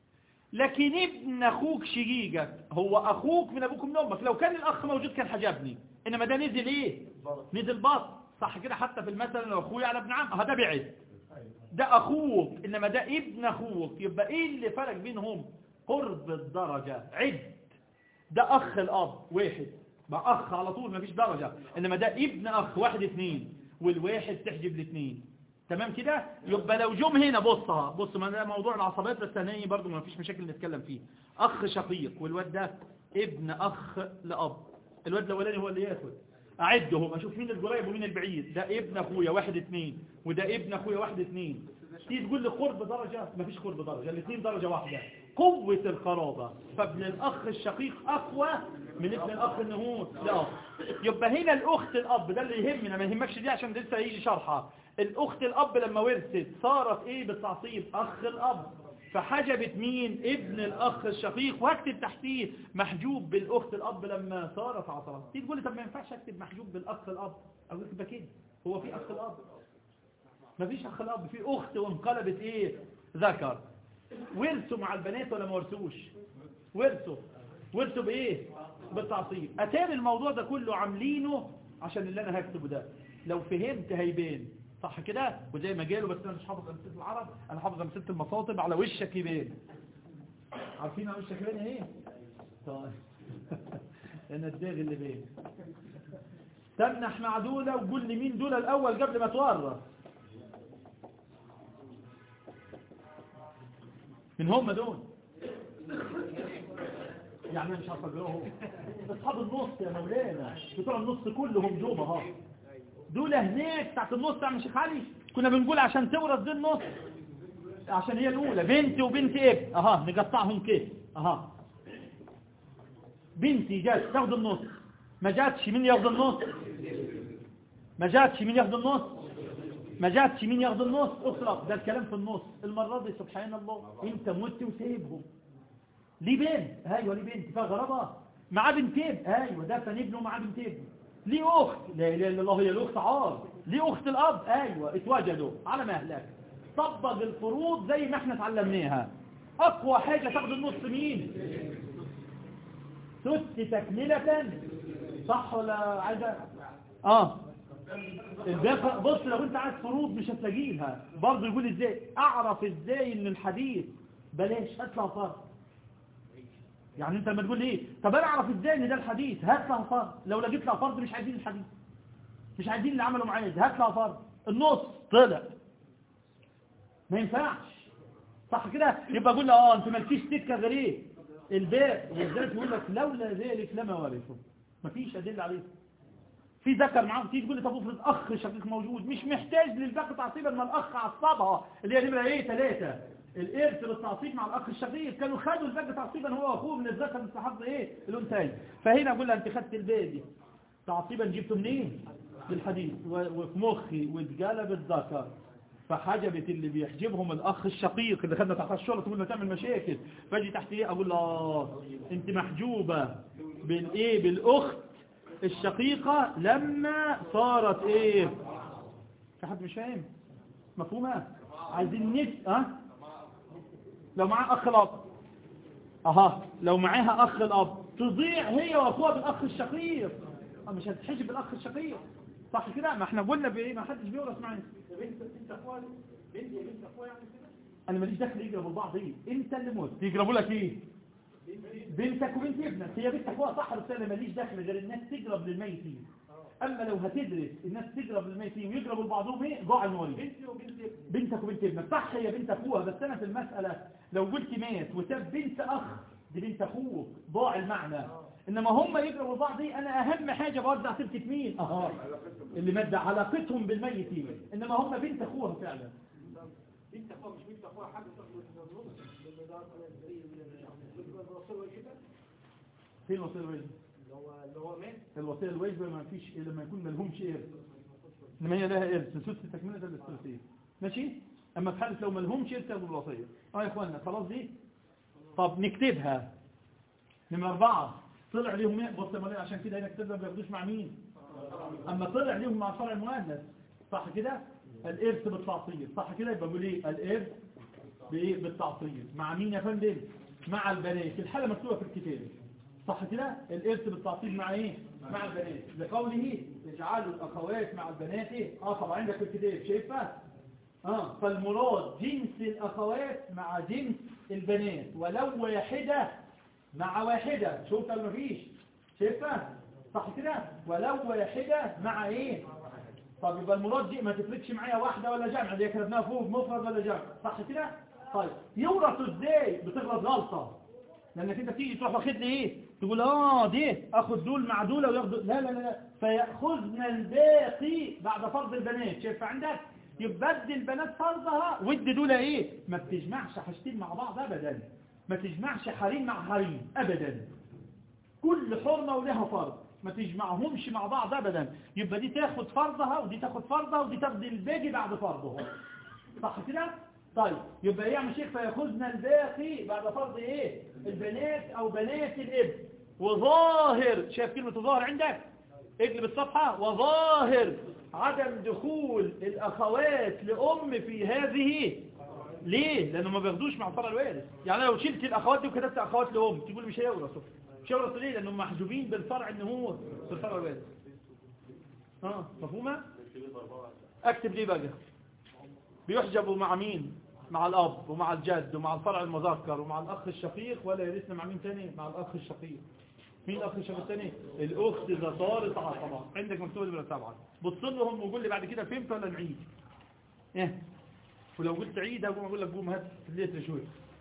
لكن ابن اخوك شقيقك هو اخوك من ابوك ومن امك لو كان الاخ موجود كان حجبني انما ده نزل ايه بلط نزل بط صح كده حتى في المثل لو اخويا على ابن عم هذا بعد ايوه ده اخوك انما ده ابن اخوك يبقى ايه اللي فرق بينهم قرب الدرجة عد ده اخ الاب واحد بقى اخ على طول مفيش درجة انما ده ابن اخ واحد اتنين والواحد تحجب الاثنين تمام كده يبقى لو جم هنا بصها بص ما ده موضوع العصبيات بس هنيجي برضه ما فيش مشاكل نتكلم فيه اخ شقيق والواد ده ابن اخ لاب الواد الاولاني هو اللي ياخد اعدهم اشوف مين القريب ومين البعيد ده ابن اخويا واحد اتنين وده ابن اخويا واحد اتنين تيجي تقول لي قرب درجة مفيش قرب درجة الاثنين درجة واحدة قوة القرابة فابن الاخ الشقيق اقوى من ابن الاخ اللي هو لا يبقى هنا الاخت الاب ده اللي يهمنا ما يهمكش دي عشان لسه هيجي شرحها الاخت الاب لما ورثت صارت ايه بالتعصيب اخ الاب فحجبت مين ابن الاخ الشقيق واكتب تحتيه محجوب بالاخت الاب لما صارت عصبة تيجي تقول لي طب ما ينفعش اكتب محجوب بالاخ الاب اقول لك يبقى كده هو في اخ الاب ما فيش اخ الاب في اخت وانقلبت ايه ذكر ورثوا مع البنات ولا ما ورثوش ورثوا ورثوا بايه بالتعصيب اتاري الموضوع ده كله عاملينه عشان اللي انا هكتبه ده لو فهمت هيبان صح كده وزي ما جاله بس انا مش حافظ امثله العرب انا حافظ امثله المصاطب على وشك يبان عارفين على وشك يبان ايه طيب انا الداغ اللي بين تمنح مع دولة وقول لي مين دولة الاول قبل ما تورث من هم دول يعني أنا مش هصدرهم اصحاب النص يا مولانا بتوع النص كلهم جوه اهو دول هناك تحت النص يا عم شيخ علي كنا بنقول عشان تورث دي النص عشان هي الاولى بنت وبنت ابن اها نقطعهم كده اها بنتي جات تاخد النص ما جاتش مين ياخد النص ما جاتش مين ياخد النص ما جاتش مين ياخد النص اطلق ده الكلام في النص المرة دي سبحان الله انت مت وسيبهم ليه بنت ايوه ليه بنت فيها غرابة معاه بنتين ايوه ده كان ابنه معاه بنتين ليه اخت لا اله الا الله هي الاخت عار ليه اخت الاب ايوه اتوجدوا على مهلك طبق الفروض زي ما احنا اتعلمناها اقوى حاجة تاخد النص مين ست تكملة صح ولا عايزة اه الباقي بص لو انت عايز فروض مش هتلاقيها برضه يقول ازاي اعرف ازاي ان الحديث بلاش هات لها فرض يعني انت لما تقول ايه طب انا اعرف ازاي ان ده الحديث هات لها فرض لو لقيت لها فرض مش عايزين الحديث مش عايزين اللي عملوا معايا ده، هات لها فرض النص طلع ما ينفعش صح كده يبقى اقول له اه انت مالكيش سكه غير ايه الباء ولذلك يقول لك لولا ذلك لما ورثه مفيش ادله عليه في ذكر معاهم تيجي تقول لي طب افرض اخ شقيق موجود مش محتاج للباقي تعصيبا ما الاخ عصبها اللي هي نمره ايه ثلاثه الارث بالتعصيب مع الاخ الشقيق كانوا خدوا الباقي تعصيبا هو واخوه من الذكر مستحب ايه الانثيين فهنا اقول لها انت خدت الباقي دي تعصيبا جبته منين بالحديث و- وفي مخي واتقلب الذكر فحجبت اللي بيحجبهم الاخ الشقيق اللي خدنا تحت الشرط تقول له تعمل مشاكل فاجي تحت ايه اقول له آه، انت محجوبه بالايه بالاخت الشقيقة لما صارت ايه في حد مش فاهم مفهومة عايزين نت اه لو معاه اخ الاب اها لو معاها اخ الاب تضيع هي واخوها بالاخ الشقيق اه مش هتحجب بالاخ الشقيق صح كده ما احنا قلنا بايه ما حدش بيورث معانا بنت بنت اخوها بنت يا بنت اخوها يعني كده انا ماليش دخل يجربوا لبعض ايه انت اللي موت يجربوا لك ايه بنتك وبنت ابنك هي بنت اخوها صح بس انا ماليش دخل غير الناس تجرب للميتين اما لو هتدرس الناس تجرب للميتين ويجربوا لبعضهم ايه ضاع المواريث بنتي وبنت ابني بنتك وبنت ابنك صح هي بنت اخوها بس انا في المسألة لو قلت مات وساب بنت اخ دي بنت اخوه ضاع المعنى انما هم يجربوا بعض دي انا اهم حاجة بوزع تركة مين اه اللي مد علاقتهم بالميتين انما هم بنت اخوها فعلا بنت اخوها مش بنت اخوها حاجه تاخد من النص لان ده الوصيه كده فين الوصية الواجبة اللي هو اللي هو مات الوصية الواجبة ما فيش إلا لما يكون ملهمش إرث إنما هي لها إرث سدس تكملة للثلاثية ماشي أما في حالة لو ملهمش إرث ياخدوا الوصية اه يا إخوانا خلاص دي طب نكتبها نمرة أربعة طلع ليهم إيه بص يا مولانا عشان كده هنا كتبنا ما بياخدوش مع مين أما طلع ليهم مع الفرع المؤنث صح كده الإرث بالتعصيب صح كده يبقى بقول إيه الإرث بإيه بالتعصيب مع مين يا فندم مع البنات الحالة مكتوبة في الكتاب صح كده الإرث بالتعصيب مع إيه مع البنات لقوله اجعلوا الأخوات مع البنات إيه آه طبعا عندك في الكتاب شايفها آه فالمراد جنس الأخوات مع جنس البنات ولو واحدة مع واحدة شوف ما فيش شايفها صح كده ولو واحدة مع إيه طب يبقى المراد دي ما تفرقش معايا واحدة ولا جمع دي كتبناها فوق مفرد ولا جمع صح كده طيب يورثوا ازاي بتغلط غلطة لانك انت تيجي تروح واخد لي ايه تقول اه دي اخد دول مع دول وياخدوا لا لا لا لا فياخذنا الباقي بعد فرض البنات شايف عندك يبدل البنات فرضها ودي دول ايه ما بتجمعش حاجتين مع بعض ابدا ما تجمعش حريم مع حريم ابدا كل حرمة ولها فرض ما تجمعهمش مع بعض ابدا يبقى دي تاخد فرضها ودي تاخد فرضها ودي تاخد الباقي بعد فرضه صح كده طيب يبقى ايه يا عم شيخ فياخذنا الباقي بعد فرض ايه البنات او بنات الابن وظاهر شايف كلمة ظاهر عندك اقلب الصفحة وظاهر عدم دخول الاخوات لام في هذه ليه لانه ما بياخدوش مع الفرع الوارث يعني لو شلت الاخوات دي وكتبت اخوات لام تقول مش هيورثوا مش هيورثوا ليه لانهم محجوبين بالفرع ان هو بالفرع الوارث اه مفهومه اكتب ليه بقى بيحجبوا مع مين مع الاب ومع الجد ومع الفرع المذكر ومع الاخ الشقيق ولا يرثنا مع مين تاني مع الاخ الشقيق مين الاخ الشقيق الثاني الاخت اذا صارت عصبه عندك مكتوب ولا سبعه بص لهم وقول لي بعد كده فهمت ولا نعيد ايه ولو قلت عيد اقوم اقول لك قوم هات الليتر شوي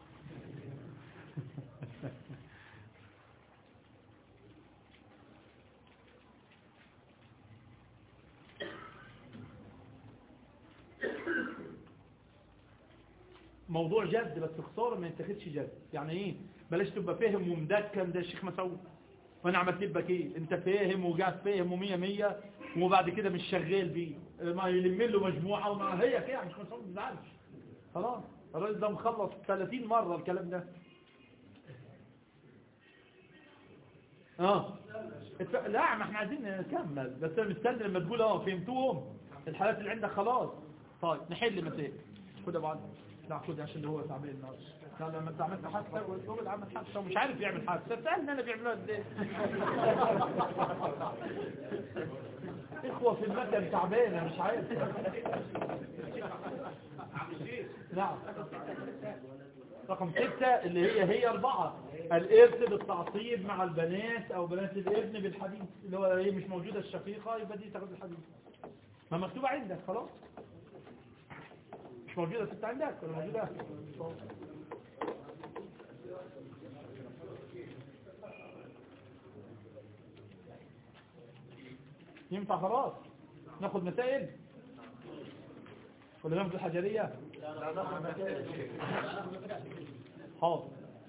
موضوع جد بس خساره ما يتاخدش جد يعني ايه بلاش تبقى فاهم ومدكن ده الشيخ مسعود وانا عملت لك ايه انت فاهم وقاعد فاهم ومية مية وبعد كده مش شغال بيه ما يلم له مجموعة وما هي كده مش مسعود ما تزعلش خلاص الراجل ده مخلص 30 مرة الكلام ده اه اتف... لا ما احنا عايزين نكمل بس انا مستني لما تقول اه فهمتوهم الحالات اللي عندك خلاص طيب نحل مسائل خد يا بعض لا خد عشان اللي هو تعبان النهارده لا لما انت عملت حادثه والراجل عمل حادثه ومش عارف يعمل حادثه سالني انا بيعملوها ازاي اخوه في المكن تعبانه مش عارف نعم رقم ستة اللي هي هي أربعة الإرث بالتعصيب مع البنات أو بنات الابن بالحديث اللي هو هي مش موجودة الشقيقة يبقى دي تاخد الحديث ما مكتوبة عندك خلاص مش موجودة ست عندك ولا موجودة ينفع خلاص ناخد مسائل ولا ناخد الحجرية حاضر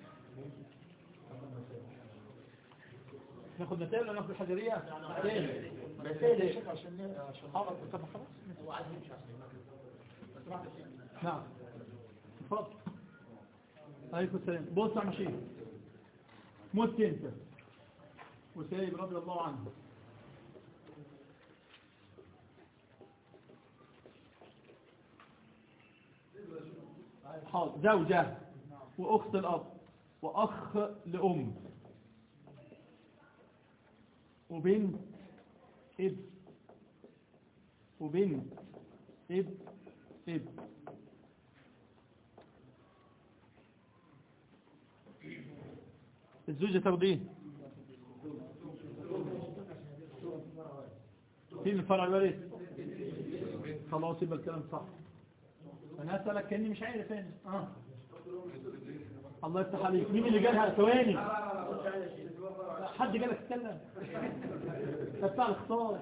ناخد مسائل ولا ناخد الحجرية مسائل مسائل يا شيخ عشان عشان حاضر طب خلاص نعم اتفضل عليكم السلام بص يا مشي مت انت وسايب رضي الله عنه حاضر زوجة وأخت الأب وأخ لأم وبنت اب وبنت اب اب الزوجة تاخديه فين الفرع الوارث خلاص يبقى الكلام صح انا اسالك كاني مش عارف انا اه الله يفتح عليك مين اللي جالها ثواني حد جالك تتكلم ده بتاع الاخطار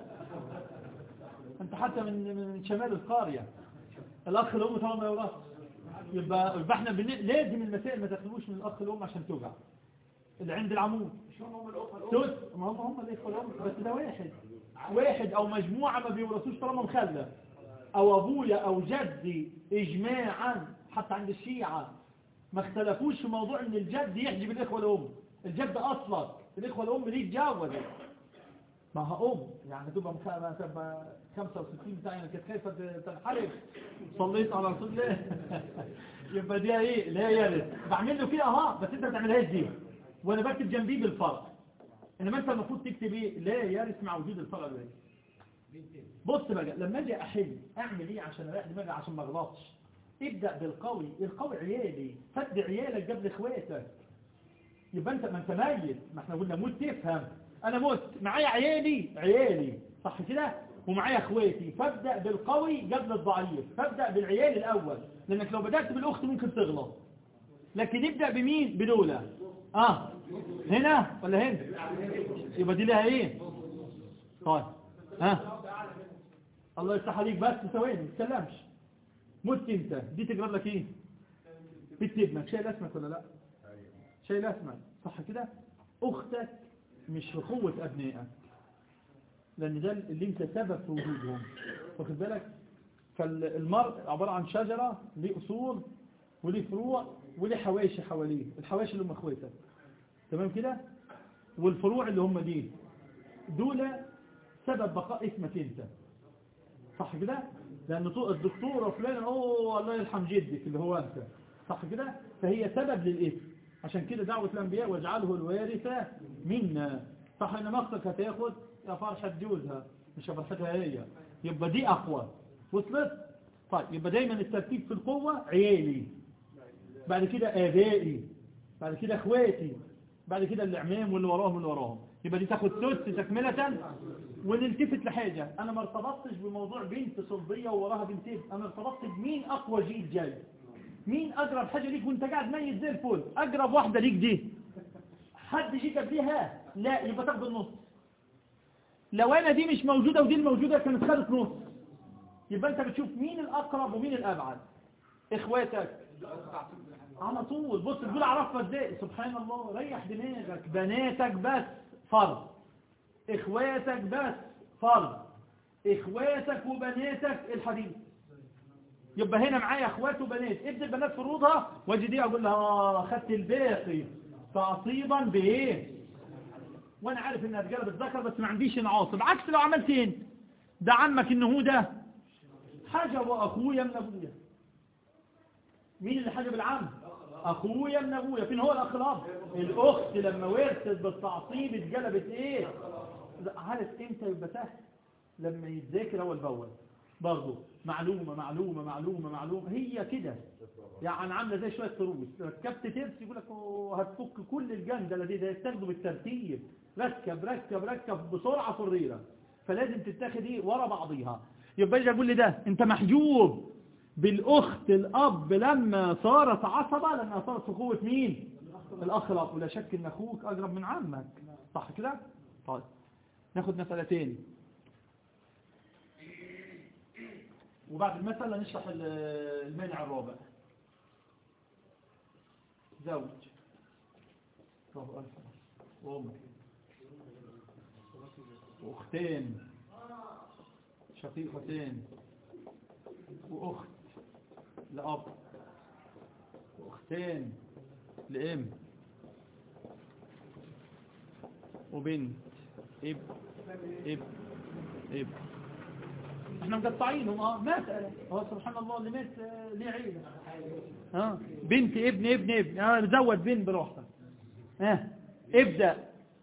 انت حتى من من شمال القريه الاخ الام طبعا ما يورث يبقى يبقى احنا بن... لازم المسائل ما تاخدوش من الاخ الام عشان توجع اللي عند العمود ثلث ما هم هم الاخوه الام بس ده واحد واحد او مجموعه ما بيورثوش طالما مخلف او ابويا او جدي اجماعا حتى عند الشيعة ما اختلفوش في موضوع ان الجد يحجب الاخوة الام الجد اصلا الاخوة الام دي اتجوزت ما هو ام يعني تبقى مخ... ما تبقى 65 بتاع يعني كانت خايفة تنحرف صليت على رسول الله يبقى دي ايه لا يرد بعمل له كده اها بس انت ما تعملهاش دي وانا بكتب جنبيه بالفرق انما انت المفروض تكتب ايه لا يرث مع وجود الفرق الوارث بص بقى لما اجي احل اعمل ايه عشان اريح دماغي عشان ما اغلطش ابدا بالقوي القوي عيالي فد عيالك قبل اخواتك يبقى انت ما انت ميت ما احنا قلنا موت تفهم انا مت معايا عيالي عيالي صح كده ومعايا اخواتي فابدا بالقوي قبل الضعيف فابدا بالعيال الاول لانك لو بدات بالاخت ممكن تغلط لكن ابدا بمين بدولة اه هنا ولا هنا يبقى دي لها ايه طيب ها الله يفتح عليك بس ثواني ما تتكلمش مت انت دي تجرب لك ايه بنت ابنك شايل اسمك ولا لا شايل اسمك صح كده اختك مش في قوة ابنائك لان ده اللي انت سبب في وجودهم واخد بالك فالمرء عبارة عن شجرة ليه اصول وليه فروع وليه حواشي حواليه الحواشي اللي هم اخواتك تمام كده والفروع اللي هم دي دول سبب بقاء اسمك انت صح كده لان الدكتوره فلان اوه الله يرحم جدك اللي هو انت صح كده فهي سبب للاسم عشان كده دعوه الانبياء واجعله الوارث منا صح ان مقصدك هتاخد يا فرحه جوزها مش فرحتها هي يبقى دي اقوى وصلت طيب يبقى دايما الترتيب في القوه عيالي بعد كده ابائي بعد كده اخواتي بعد كده الاعمام واللي وراهم واللي وراهم يبقى دي تاخد ثلث تكمله ونلتفت لحاجة أنا ما ارتبطتش بموضوع بنت صلبية ووراها بنتين أنا ارتبطت بمين أقوى جيل جاي مين أقرب حاجة ليك وانت قاعد ميت زي الفل أقرب واحدة ليك دي حد جيت قبلها لا يبقى تاخد النص لو أنا دي مش موجودة ودي الموجودة كانت خدت نص يبقى أنت بتشوف مين الأقرب ومين الأبعد إخواتك على طول بص تقول عرفها ازاي سبحان الله ريح دماغك بناتك بس فرض اخواتك بس فرض اخواتك وبناتك الحديث يبقى هنا معايا اخوات وبنات ابن البنات فروضها واجي دي اقول لها اه خدت الباقي تعصيبا بايه وانا عارف انها رجاله بتذكر بس ما عنديش انعاصب عكس لو عملت ايه ده عمك انه هو ده حاجه واخويا من ابويا مين اللي حجب العم اخويا من ابويا فين هو الاخ الاب الاخت لما ورثت بالتعصيب اتجلبت ايه عارف امتى يبقى سهل لما يتذاكر اول باول برضه معلومة معلومة معلومة معلومة هي كده يعني عاملة زي شوية تروس ركبت ترس يقول لك أوه هتفك كل الجندلة دي ده يستخدم بالترتيب ركب ركب ركب بسرعة فريرة فلازم تتاخد ايه ورا بعضيها يبقى يجي يقول لي ده انت محجوب بالاخت الاب لما صارت عصبة لما صارت في قوة مين الاخ الاب ولا شك ان اخوك اقرب من عمك صح كده طيب ناخد مسألتين وبعد المسألة نشرح ال- المانع الرابع زوج الله أكبر. وأم وأختين شقيقتين وأخت لأب وأختين لأم وبنت اب اب اب احنا مقطعينهم اه مسألة هو سبحان الله اللي مات آه، ليه عيلة اه بنت ابن ابن ابن اه زود بنت براحتك اه ابدأ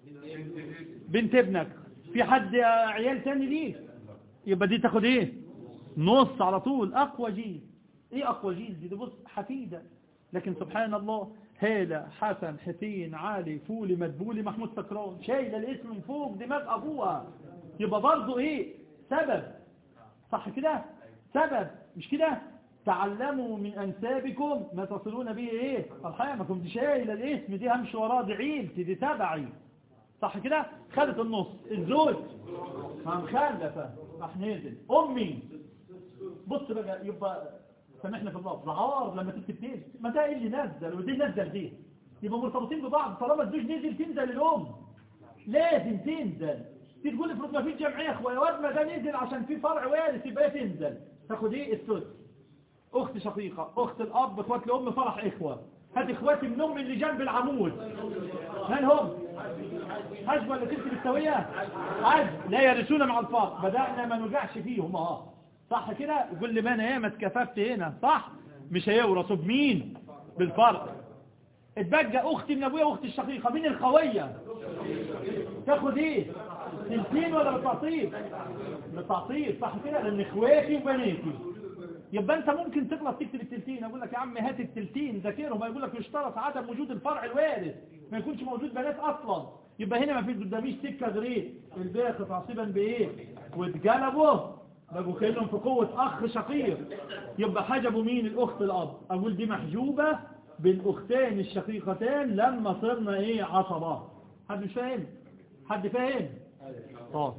بنت ابنك في حد آه، عيال تاني ليه يبقى دي تاخد ايه نص على طول اقوى جيل ايه اقوى جيل دي, دي بص حفيدة لكن سبحان الله هالة حسن حسين علي فولي مدبولي محمود سكران شايلة الاسم من فوق دماغ ابوها يبقى برضه ايه سبب صح كده سبب مش كده تعلموا من أنسابكم ما تصلون به إيه أرحامكم دي شايلة الاسم دي همشي وراه دي عيلتي دي تبعي صح كده خدت النص الزوج ما مخلفة راح نازل أمي بص بقى يبقى سامحنا في اللفظ عار لما تكتب تيجي ما ده إيه اللي نزل ودي نزل دي يبقى مرتبطين ببعض طالما الزوج نزل تنزل الأم لازم تنزل تيجي تقول افرض ما فيش جمعيه اخوه يا واد ما ده نزل عشان في فرع وارث يبقى تنزل تاخد ايه السدس اخت شقيقه اخت الاب اخوات الام فرح اخوه هات اخواتي من امي اللي جنب العمود من هم حجم ولا تلك بالسويه حجم لا يرثون مع الفرق بدانا ما نوجعش فيهم اه صح كده يقول لي ما انا ياما اتكففت هنا صح مش هيورثوا بمين بالفرق اتبقى اختي من ابويا واختي الشقيقه مين الخويه تاخد ايه تلتين ولا بالتعطيل بالتعطيل صح كده لان اخواتي وبناتي يبقى انت ممكن تغلط تكتب التلتين اقول لك يا عم هات التلتين ذاكرهم يقول لك يشترط عدم وجود الفرع الوارث ما يكونش موجود بنات اصلا يبقى هنا ما فيش قداميش سكه غير ايه الباقي تعصيبا بايه واتجلبوا بقوا كانهم في قوه اخ شقيق يبقى حجبوا مين الاخت الاب اقول دي محجوبه بالاختين الشقيقتان لما صرنا ايه عصبات حد مش فاهم حد فاهم طب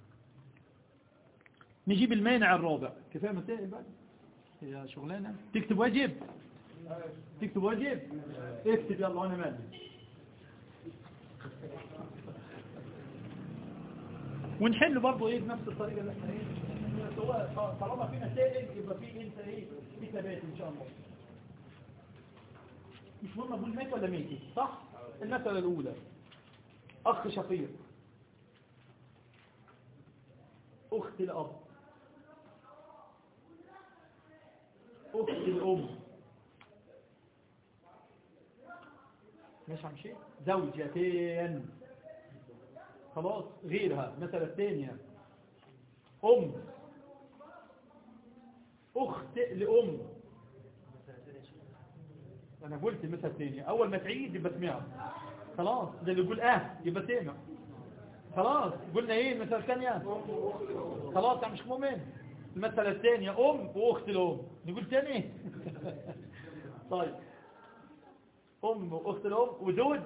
نجيب المانع الرابع كفايه مسائل بقى هي شغلانه تكتب واجب تكتب واجب اكتب يلا وانا مالي ونحل برضه ايه بنفس الطريقه اللي احنا ايه سواء طالما في مسائل يبقى في انت ايه في ثبات ان شاء الله مش مهم اقول مات ولا ميتي صح المساله الاولى اخ شقيق اخت الاب اخت الام ماشي عم شيء زوجتين خلاص غيرها مثلا الثانية ام اخت لام انا قلت المثل الثانية اول ما تعيد يبقى سمعت خلاص ده اللي يقول اه يبقى سمع خلاص قلنا ايه المثل الثانية خلاص مش مؤمن المثل الثانية ام واخت الام نقول تاني طيب ام واخت الام وزوج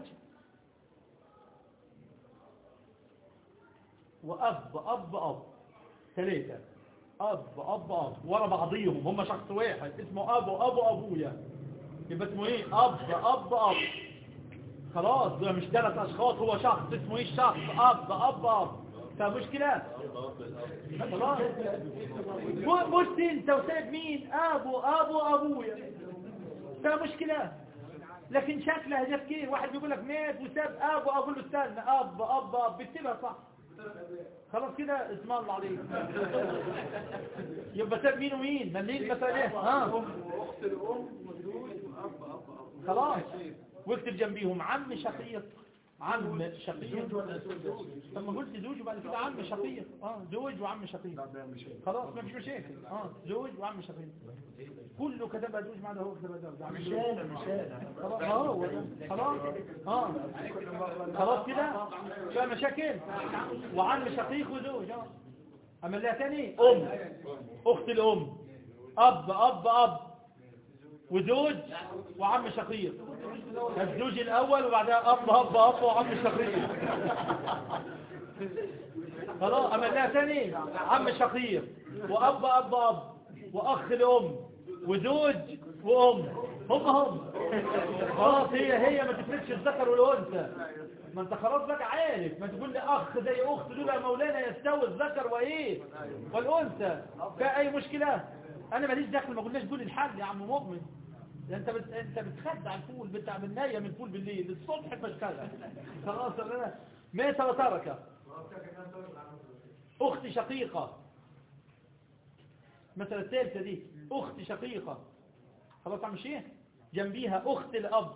واب اب اب ثلاثة اب اب اب ورا بعضيهم هم شخص واحد اسمه ابو ابو ابويا يبقى اسمه ايه اب اب اب خلاص ده مش ثلاث اشخاص هو شخص اسمه ايه الشخص اب اب اب فمشكلة خلاص مش انت وسايب مين ابو ابو ابويا فمشكلة لكن شكلها جاب كيف واحد بيقول لك مات وساب ابو اقول له استنى اب اب اب بيكتبها صح خلاص كده اسم الله عليك يبقى ساب مين ومين مليت مسألة ها واخت الام خلاص واكتب جنبيهم عم شقيق عم شقيق طب ما قلت زوج وبعد كده عم شقيق اه زوج وعم شقيق خلاص ما فيش مشاكل اه زوج وعم شقيق كله كتبها زوج ما عدا هو كتبها زوج مش انا مش انا خلاص اه هو ده. خلاص اه خلاص كده فيها مشاكل وعم شقيق وزوج اه اما اللي تاني ام اخت الام اب اب اب وزوج وعم شقيق الزوج الاول وبعدها اب اب اب وعم شقيق خلاص اما لا ثاني عم شقيق واب اب اب واخ الام وزوج وام هم هم خلاص هي هي ما تفرقش الذكر والانثى ما انت خلاص بقى عارف ما تقول لي اخ زي اخت دول يا مولانا يستوي الذكر وايه والانثى فيها اي مشكله انا ماليش دخل ما قلناش قول الحل يا عم مؤمن ده انت بت... انت بتخدع الفول بتاع بالنية من الفول بالليل الصبح بشتغل خلاص انا مات وترك اخت شقيقة مثلا الثالثة دي اخت شقيقة خلاص عم شيء جنبيها اخت الاب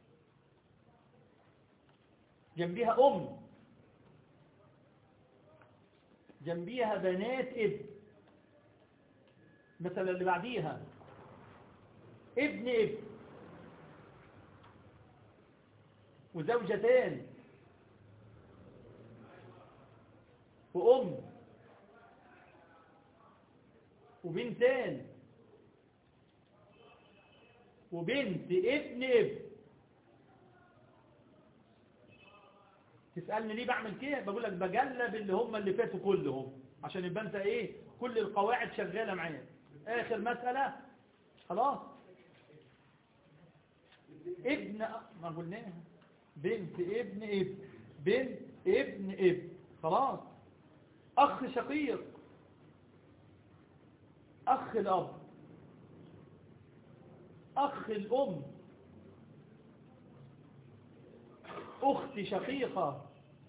جنبيها ام جنبيها بنات اب مثلا اللي بعديها ابن ابن وزوجتان وأم وبنتان وبنت ابن ابن تسألني ليه بعمل كده بقول لك بجلب اللي هم اللي فاتوا كلهم عشان يبقى انت ايه كل القواعد شغالة معايا اخر مسألة خلاص ابن ما قلناها بنت ابن ابن بنت ابن ابن خلاص اخ شقيق اخ الاب اخ الام اخت شقيقة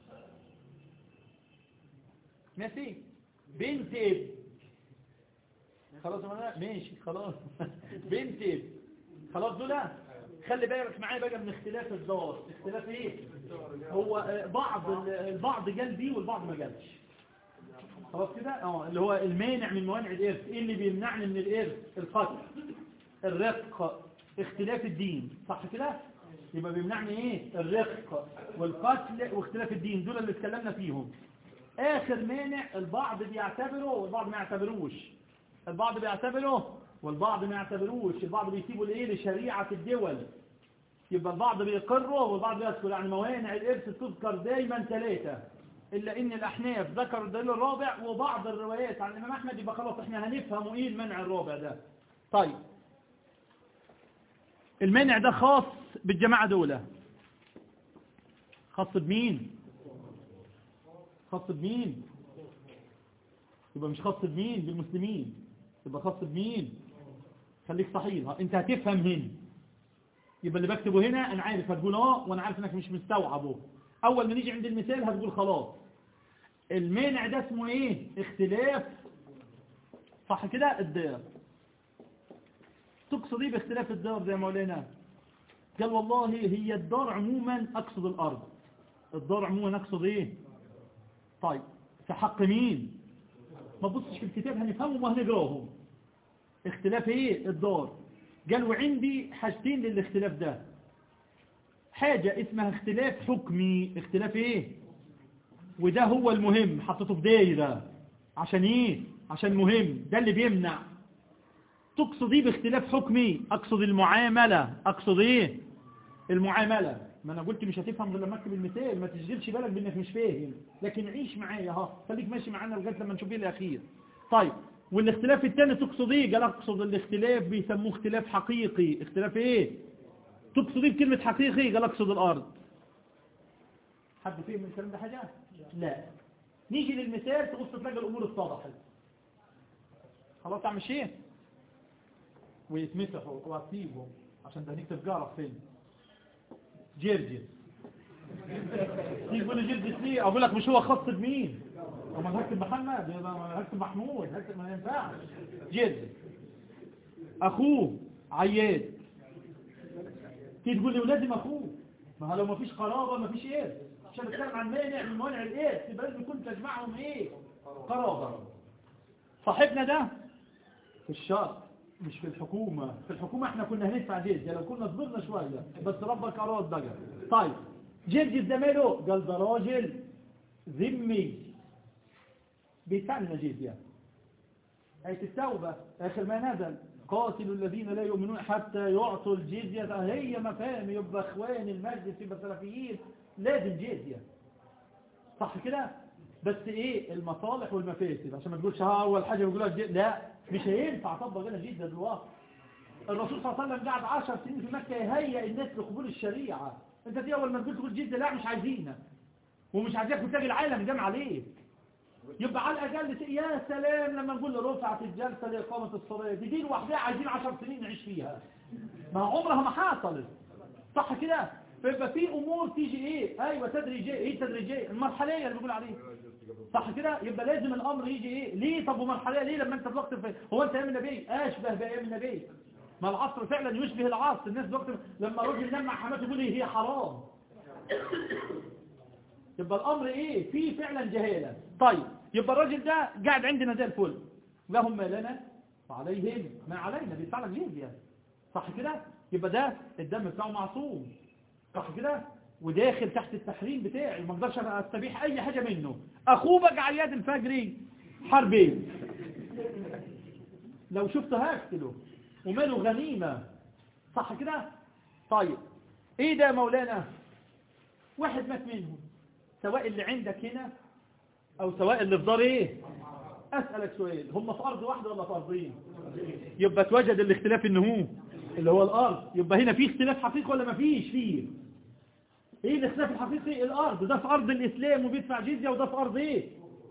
ماشي بنت ابن خلاص يا مولانا؟ ماشي خلاص بنت ابن خلاص دول خلي بالك معايا بقى من اختلاف الدار اختلاف ايه هو آه، بعض ال- البعض جال دي والبعض ما جالش خلاص كده اه اللي هو المانع من موانع الارث ايه اللي بيمنعني من الارث القتل الرق اختلاف الدين صح كده يبقى بيمنعني ايه الرق والقتل واختلاف الدين دول اللي اتكلمنا فيهم اخر مانع البعض بيعتبره والبعض ما يعتبروش البعض بيعتبره والبعض ما يعتبروش البعض بيسيبوا الايه لشريعة الدول يبقى البعض بيقره والبعض بيذكر يعني موانع الارث تذكر دايما ثلاثة الا ان الاحناف ذكروا الدليل الرابع وبعض الروايات عن الامام احمد يبقى خلاص احنا هنفهم ايه المنع الرابع ده طيب المنع ده خاص بالجماعة دولة خاص بمين خاص بمين يبقى مش خاص بمين بالمسلمين يبقى خاص بمين خليك صحيح ها، انت هتفهم هنا يبقى اللي بكتبه هنا انا عارف هتقول اه وانا عارف انك مش مستوعبه اول ما نيجي عند المثال هتقول خلاص المانع ده اسمه ايه اختلاف صح كده الدار تقصد ايه باختلاف الدار ده يا مولانا قال والله هي الدار عموما اقصد الارض الدار عموما اقصد ايه طيب في حق مين ما تبصش في الكتاب هنفهمهم وهنقراهم اختلاف ايه الدار قالوا عندي حاجتين للاختلاف ده حاجة اسمها اختلاف حكمي اختلاف ايه وده هو المهم حطيته في دايرة عشان ايه عشان مهم ده اللي بيمنع تقصد ايه باختلاف حكمي اقصد المعاملة اقصد ايه المعاملة ما انا قلت مش هتفهم غير لما اكتب المثال ما تشغلش بالك بانك مش فاهم لكن عيش معايا ها خليك ماشي معانا لغايه لما نشوف ايه الاخير طيب والاختلاف الثاني تقصد ايه قال اقصد الاختلاف بيسموه اختلاف حقيقي اختلاف ايه تقصد ايه بكلمه حقيقي قال اقصد الارض حد فهم من الكلام ده حاجه لا نيجي للمثال تبص تلاقي الامور اتضحت خلاص اعمل شيء ويتمسحوا واسيبهم عشان ده هنكتب جارة فين جرجس تيجي تقول لي جرجس ليه اقول لك مش هو خاص بمين اما هكتب محمد يبقى أنا هكتب محمود هكتب ما ينفعش جرجس اخوه عياد تيجي تقول لي ولازم اخوه ما هو لو ما فيش قرابه ما فيش ايه عشان نتكلم عن مانع من موانع الايه يبقى لازم يكون تجمعهم ايه قرابه صاحبنا ده في الشرق مش في الحكومة في الحكومة احنا كنا هندفع جزية لو كنا صبرنا شوية بس ربك أراد بقى طيب جزية ده ماله قال ده راجل ذمي بيدفع لنا جزية آية التوبة آخر ما نزل قاتلوا الذين لا يؤمنون حتى يعطوا الجزية هي مفاهيم يبقى اخوان المجلس يبقى سلفيين لازم جزية صح كده بس ايه المصالح والمفاسد عشان ما تقولش ها اول حاجه بيقولها الجزية لا مش هينفع اطبق هنا جزية دلوقتي الرسول صلى الله عليه وسلم قعد 10 سنين في مكه يهيئ الناس لقبول الشريعه انت دي اول ما تقول تقول جزية لا مش عايزينك ومش عايزينك وتاج العالم جمع عليك يبقى على الأقل ت- يا سلام لما نقول له رفعت الجلسة لإقامة الصلاة دي دي لوحدها عايزين عشر سنين نعيش فيها ما عمرها ما حصلت صح كده فيبقى في أمور تيجي إيه أيوة تدريجية إيه تدريجية المرحلية اللي بيقول عليها صح كده يبقى لازم الأمر يجي إيه ليه طب ومرحلية ليه لما أنت في وقت في هو أنت أيام النبي أشبه بأيام النبي ما العصر فعلا يشبه العصر الناس وقت لما رجل لمع حماته يقول إيه هي حرام يبقى الامر ايه في فعلا جهالة طيب يبقى الراجل ده قاعد عندنا زي الفل لهم ما لنا وعليهم ما علينا بيدفع لك جزية صح كده يبقى ده الدم بتاعه معصوم صح كده وداخل تحت التحريم بتاعي ما اقدرش أنا استبيح اي حاجة منه اخوه بقى على يد الفجري حربين لو شفته هقتله وماله غنيمة صح كده طيب ايه ده يا مولانا واحد مات منهم سواء اللي عندك هنا او سواء اللي في دار ايه اسألك سؤال هم في ارض واحدة ولا في ارضين يبقى توجد الاختلاف ان هو اللي هو الارض يبقى هنا في اختلاف حقيقي ولا ما فيش فيه ايه الاختلاف الحقيقي الارض ده في ارض الاسلام وبيدفع جزية وده في ارض ايه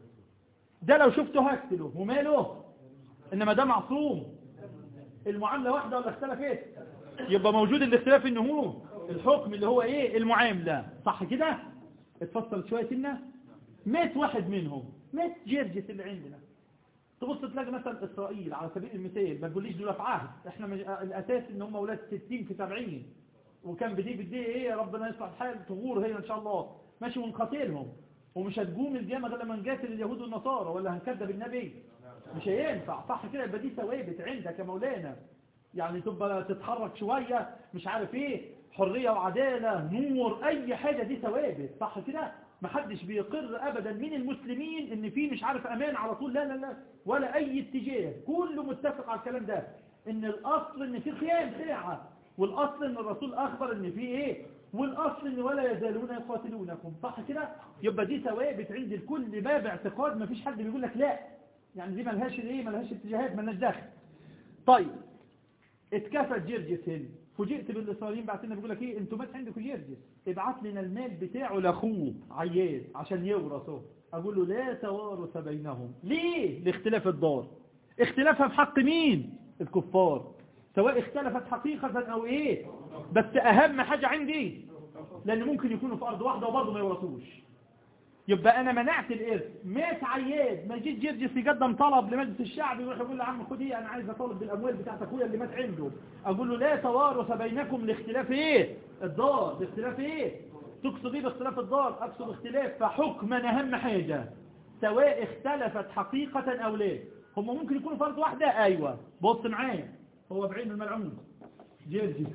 ده لو شفته هقتله وماله انما ده معصوم المعاملة واحدة ولا اختلفت يبقى موجود الاختلاف ان هو الحكم اللي هو ايه المعاملة صح كده اتفصل شوية سنة مات واحد منهم مات جرجس اللي عندنا تبص تلاقي مثلا اسرائيل على سبيل المثال ما تقوليش دول في عهد احنا مج... الاساس ان هم اولاد 60 في 70 وكان بدي بدي ايه ربنا يصلح الحال تغور هي ان شاء الله ماشي ونقاتلهم ومش هتقوم القيامه غير لما نقاتل اليهود والنصارى ولا هنكذب النبي مش هينفع صح كده يبقى دي ثوابت عندك يا مولانا يعني تبقى تتحرك شوية مش عارف ايه حرية وعدالة نور اي حاجة دي ثوابت صح كده محدش بيقر ابدا من المسلمين ان في مش عارف امان على طول لا لا لا ولا اي اتجاه كله متفق على الكلام ده ان الاصل ان في قيام ساعة والاصل ان الرسول اخبر ان في ايه والاصل ان ولا يزالون يقاتلونكم صح كده يبقى دي ثوابت عند الكل باب اعتقاد مفيش حد بيقول لك لا يعني دي ملهاش ايه ملهاش اتجاهات ملهاش دخل طيب اتكفت جرجس هنا فوجئت بالإسرائيليين بعت لنا بيقول لك ايه انتوا مات عندكم جرجس ابعت لنا المال بتاعه لاخوه عياد عشان يورثه اقول له لا توارث بينهم ليه لاختلاف الدار اختلافها في حق مين الكفار سواء اختلفت حقيقة او ايه بس اهم حاجة عندي لان ممكن يكونوا في ارض واحدة وبرضه ما يورثوش يبقى انا منعت الارث مات عياد ما جيت جرجس يقدم طلب لمجلس الشعب يروح يقول له عم خد ايه انا عايز اطالب بالاموال بتاعت اخويا اللي مات عنده اقول له لا توارث بينكم لاختلاف ايه الدار لاختلاف ايه تقصد ايه باختلاف الدار اقصد اختلاف فحكما اهم حاجة سواء اختلفت حقيقة او لا هم ممكن يكونوا فرد واحدة ايوه بص معايا هو بعين الملعون جرجس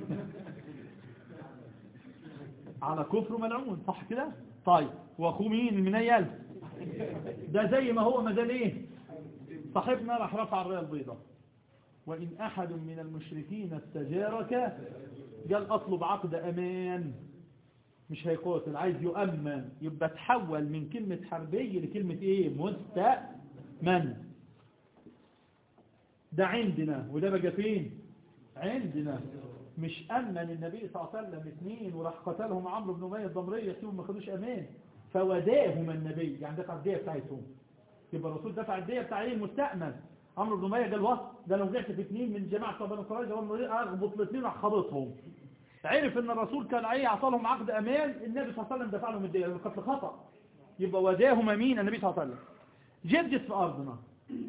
على كفر ملعون صح كده طيب واخوه مين المنيل ده زي ما هو ما زال ايه صاحبنا راح رفع الرايه البيضاء وان احد من المشركين استجارك قال اطلب عقد امان مش هيقاتل عايز يؤمن يبقى تحول من كلمة حربي لكلمة ايه مستأمن ده عندنا وده بقى فين عندنا مش أمن النبي صلى الله عليه وسلم اثنين وراح قتلهم عمرو بن أمية الضمرية فيهم ما خدوش أمان فوداهم النبي يعني دفع الدية بتاعتهم يبقى الرسول دفع الدية بتاع ايه المستأمن عمرو بن أمية ده الوسط ده لو رجعت في اثنين من جماعة بني قريظة والله أغبط الاثنين راح خبطهم عرف ان الرسول كان ايه اعطى لهم عقد امان النبي صلى الله عليه وسلم دفع لهم الدية القتل خطأ يبقى وداهم مين النبي صلى الله عليه وسلم جرجس في ارضنا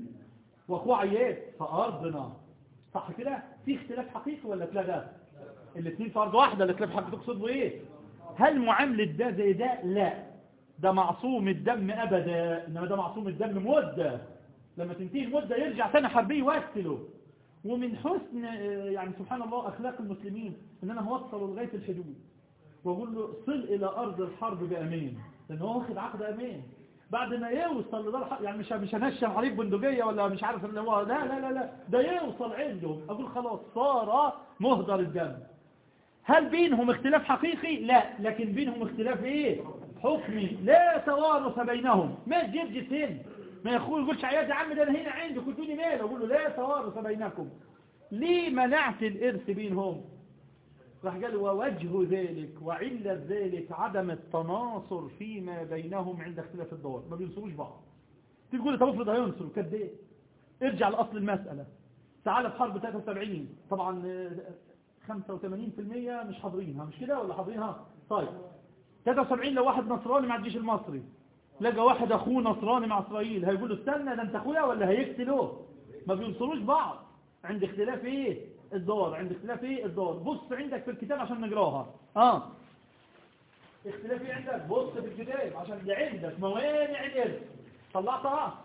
واخوه عياد في ارضنا صح كده في اختلاف حقيقي ولا اتلغى الاثنين في ارض واحده الاختلاف حق تقصد ايه هل معامله ده زي ده لا ده معصوم الدم ابدا انما ده معصوم الدم مده لما تنتهي المده يرجع تاني حربي يقتله ومن حسن آه، يعني سبحان الله اخلاق المسلمين ان انا هوصله لغايه الحدود واقول له صل الى ارض الحرب بامان لان هو واخد عقد امان بعد ما يوصل لدار الحرب يعني مش مش هنشن عليك بندقيه ولا مش عارف اللي هو لا لا لا لا ده يوصل عندهم اقول خلاص صار مهدر الدم هل بينهم اختلاف حقيقي لا لكن بينهم اختلاف ايه حكمي لا توارث بينهم ما تجيب جسين ما يقول يقولش عياد يا عم ده انا هنا عندي كنتوني مال اقول له لا توارث بينكم ليه منعت الارث بينهم راح قال ووجه ذلك وعلة ذلك عدم التناصر فيما بينهم عند اختلاف الدور ما بينصروش بعض تقول لي طب افرض هينصروا كده ايه ارجع لأصل المسألة تعال في حرب 73 طبعا آه، 85% مش حاضرينها مش كده ولا حاضرينها طيب 73 لو واحد نصراني مع الجيش المصري لقى واحد اخوه نصراني مع اسرائيل هيقول له استنى ده انت اخويا ولا هيقتلوه ما بينصروش بعض عند اختلاف ايه الدار عند اختلاف ايه الدار بص عندك في الكتاب عشان نقراها اه اختلاف ايه عندك بص في الكتاب عشان اللي عندك موانع الارث طلعتها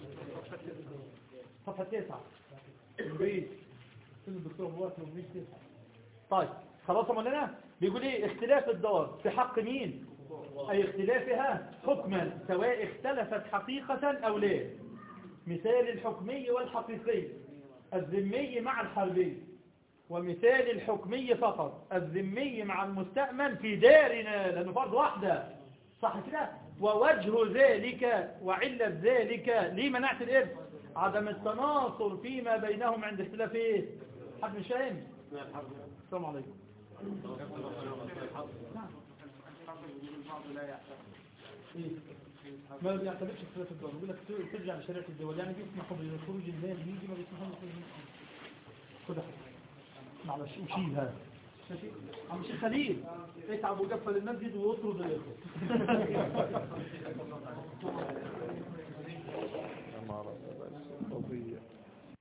صفحه 9 البيت فين الدكتور ابو وقت البيت 9 طيب خلاص يا مولانا بيقول ايه اختلاف الدار في حق مين اي اختلافها حكما سواء اختلفت حقيقة او لا مثال الحكمي والحقيقي الذمي مع الحربي ومثال الحكمي فقط الذمي مع المستأمن في دارنا لأنه فرض واحدة صح كده ووجه ذلك وعلة ذلك ليه منعت الإرث عدم التناصر فيما بينهم عند اختلاف ايه حد مش فاهم السلام عليكم نعم. إيه؟ ما بيعتبرش اختلاف الدول بيقول لك ترجع لشريعة الدول يعني بيسمحوا بخروج المال يجي ما بيسمحوا بخروج المال خد معلش وشيل هذا ماشي عم شيخ خليل اتعب وقفل المسجد واطرد الاخوه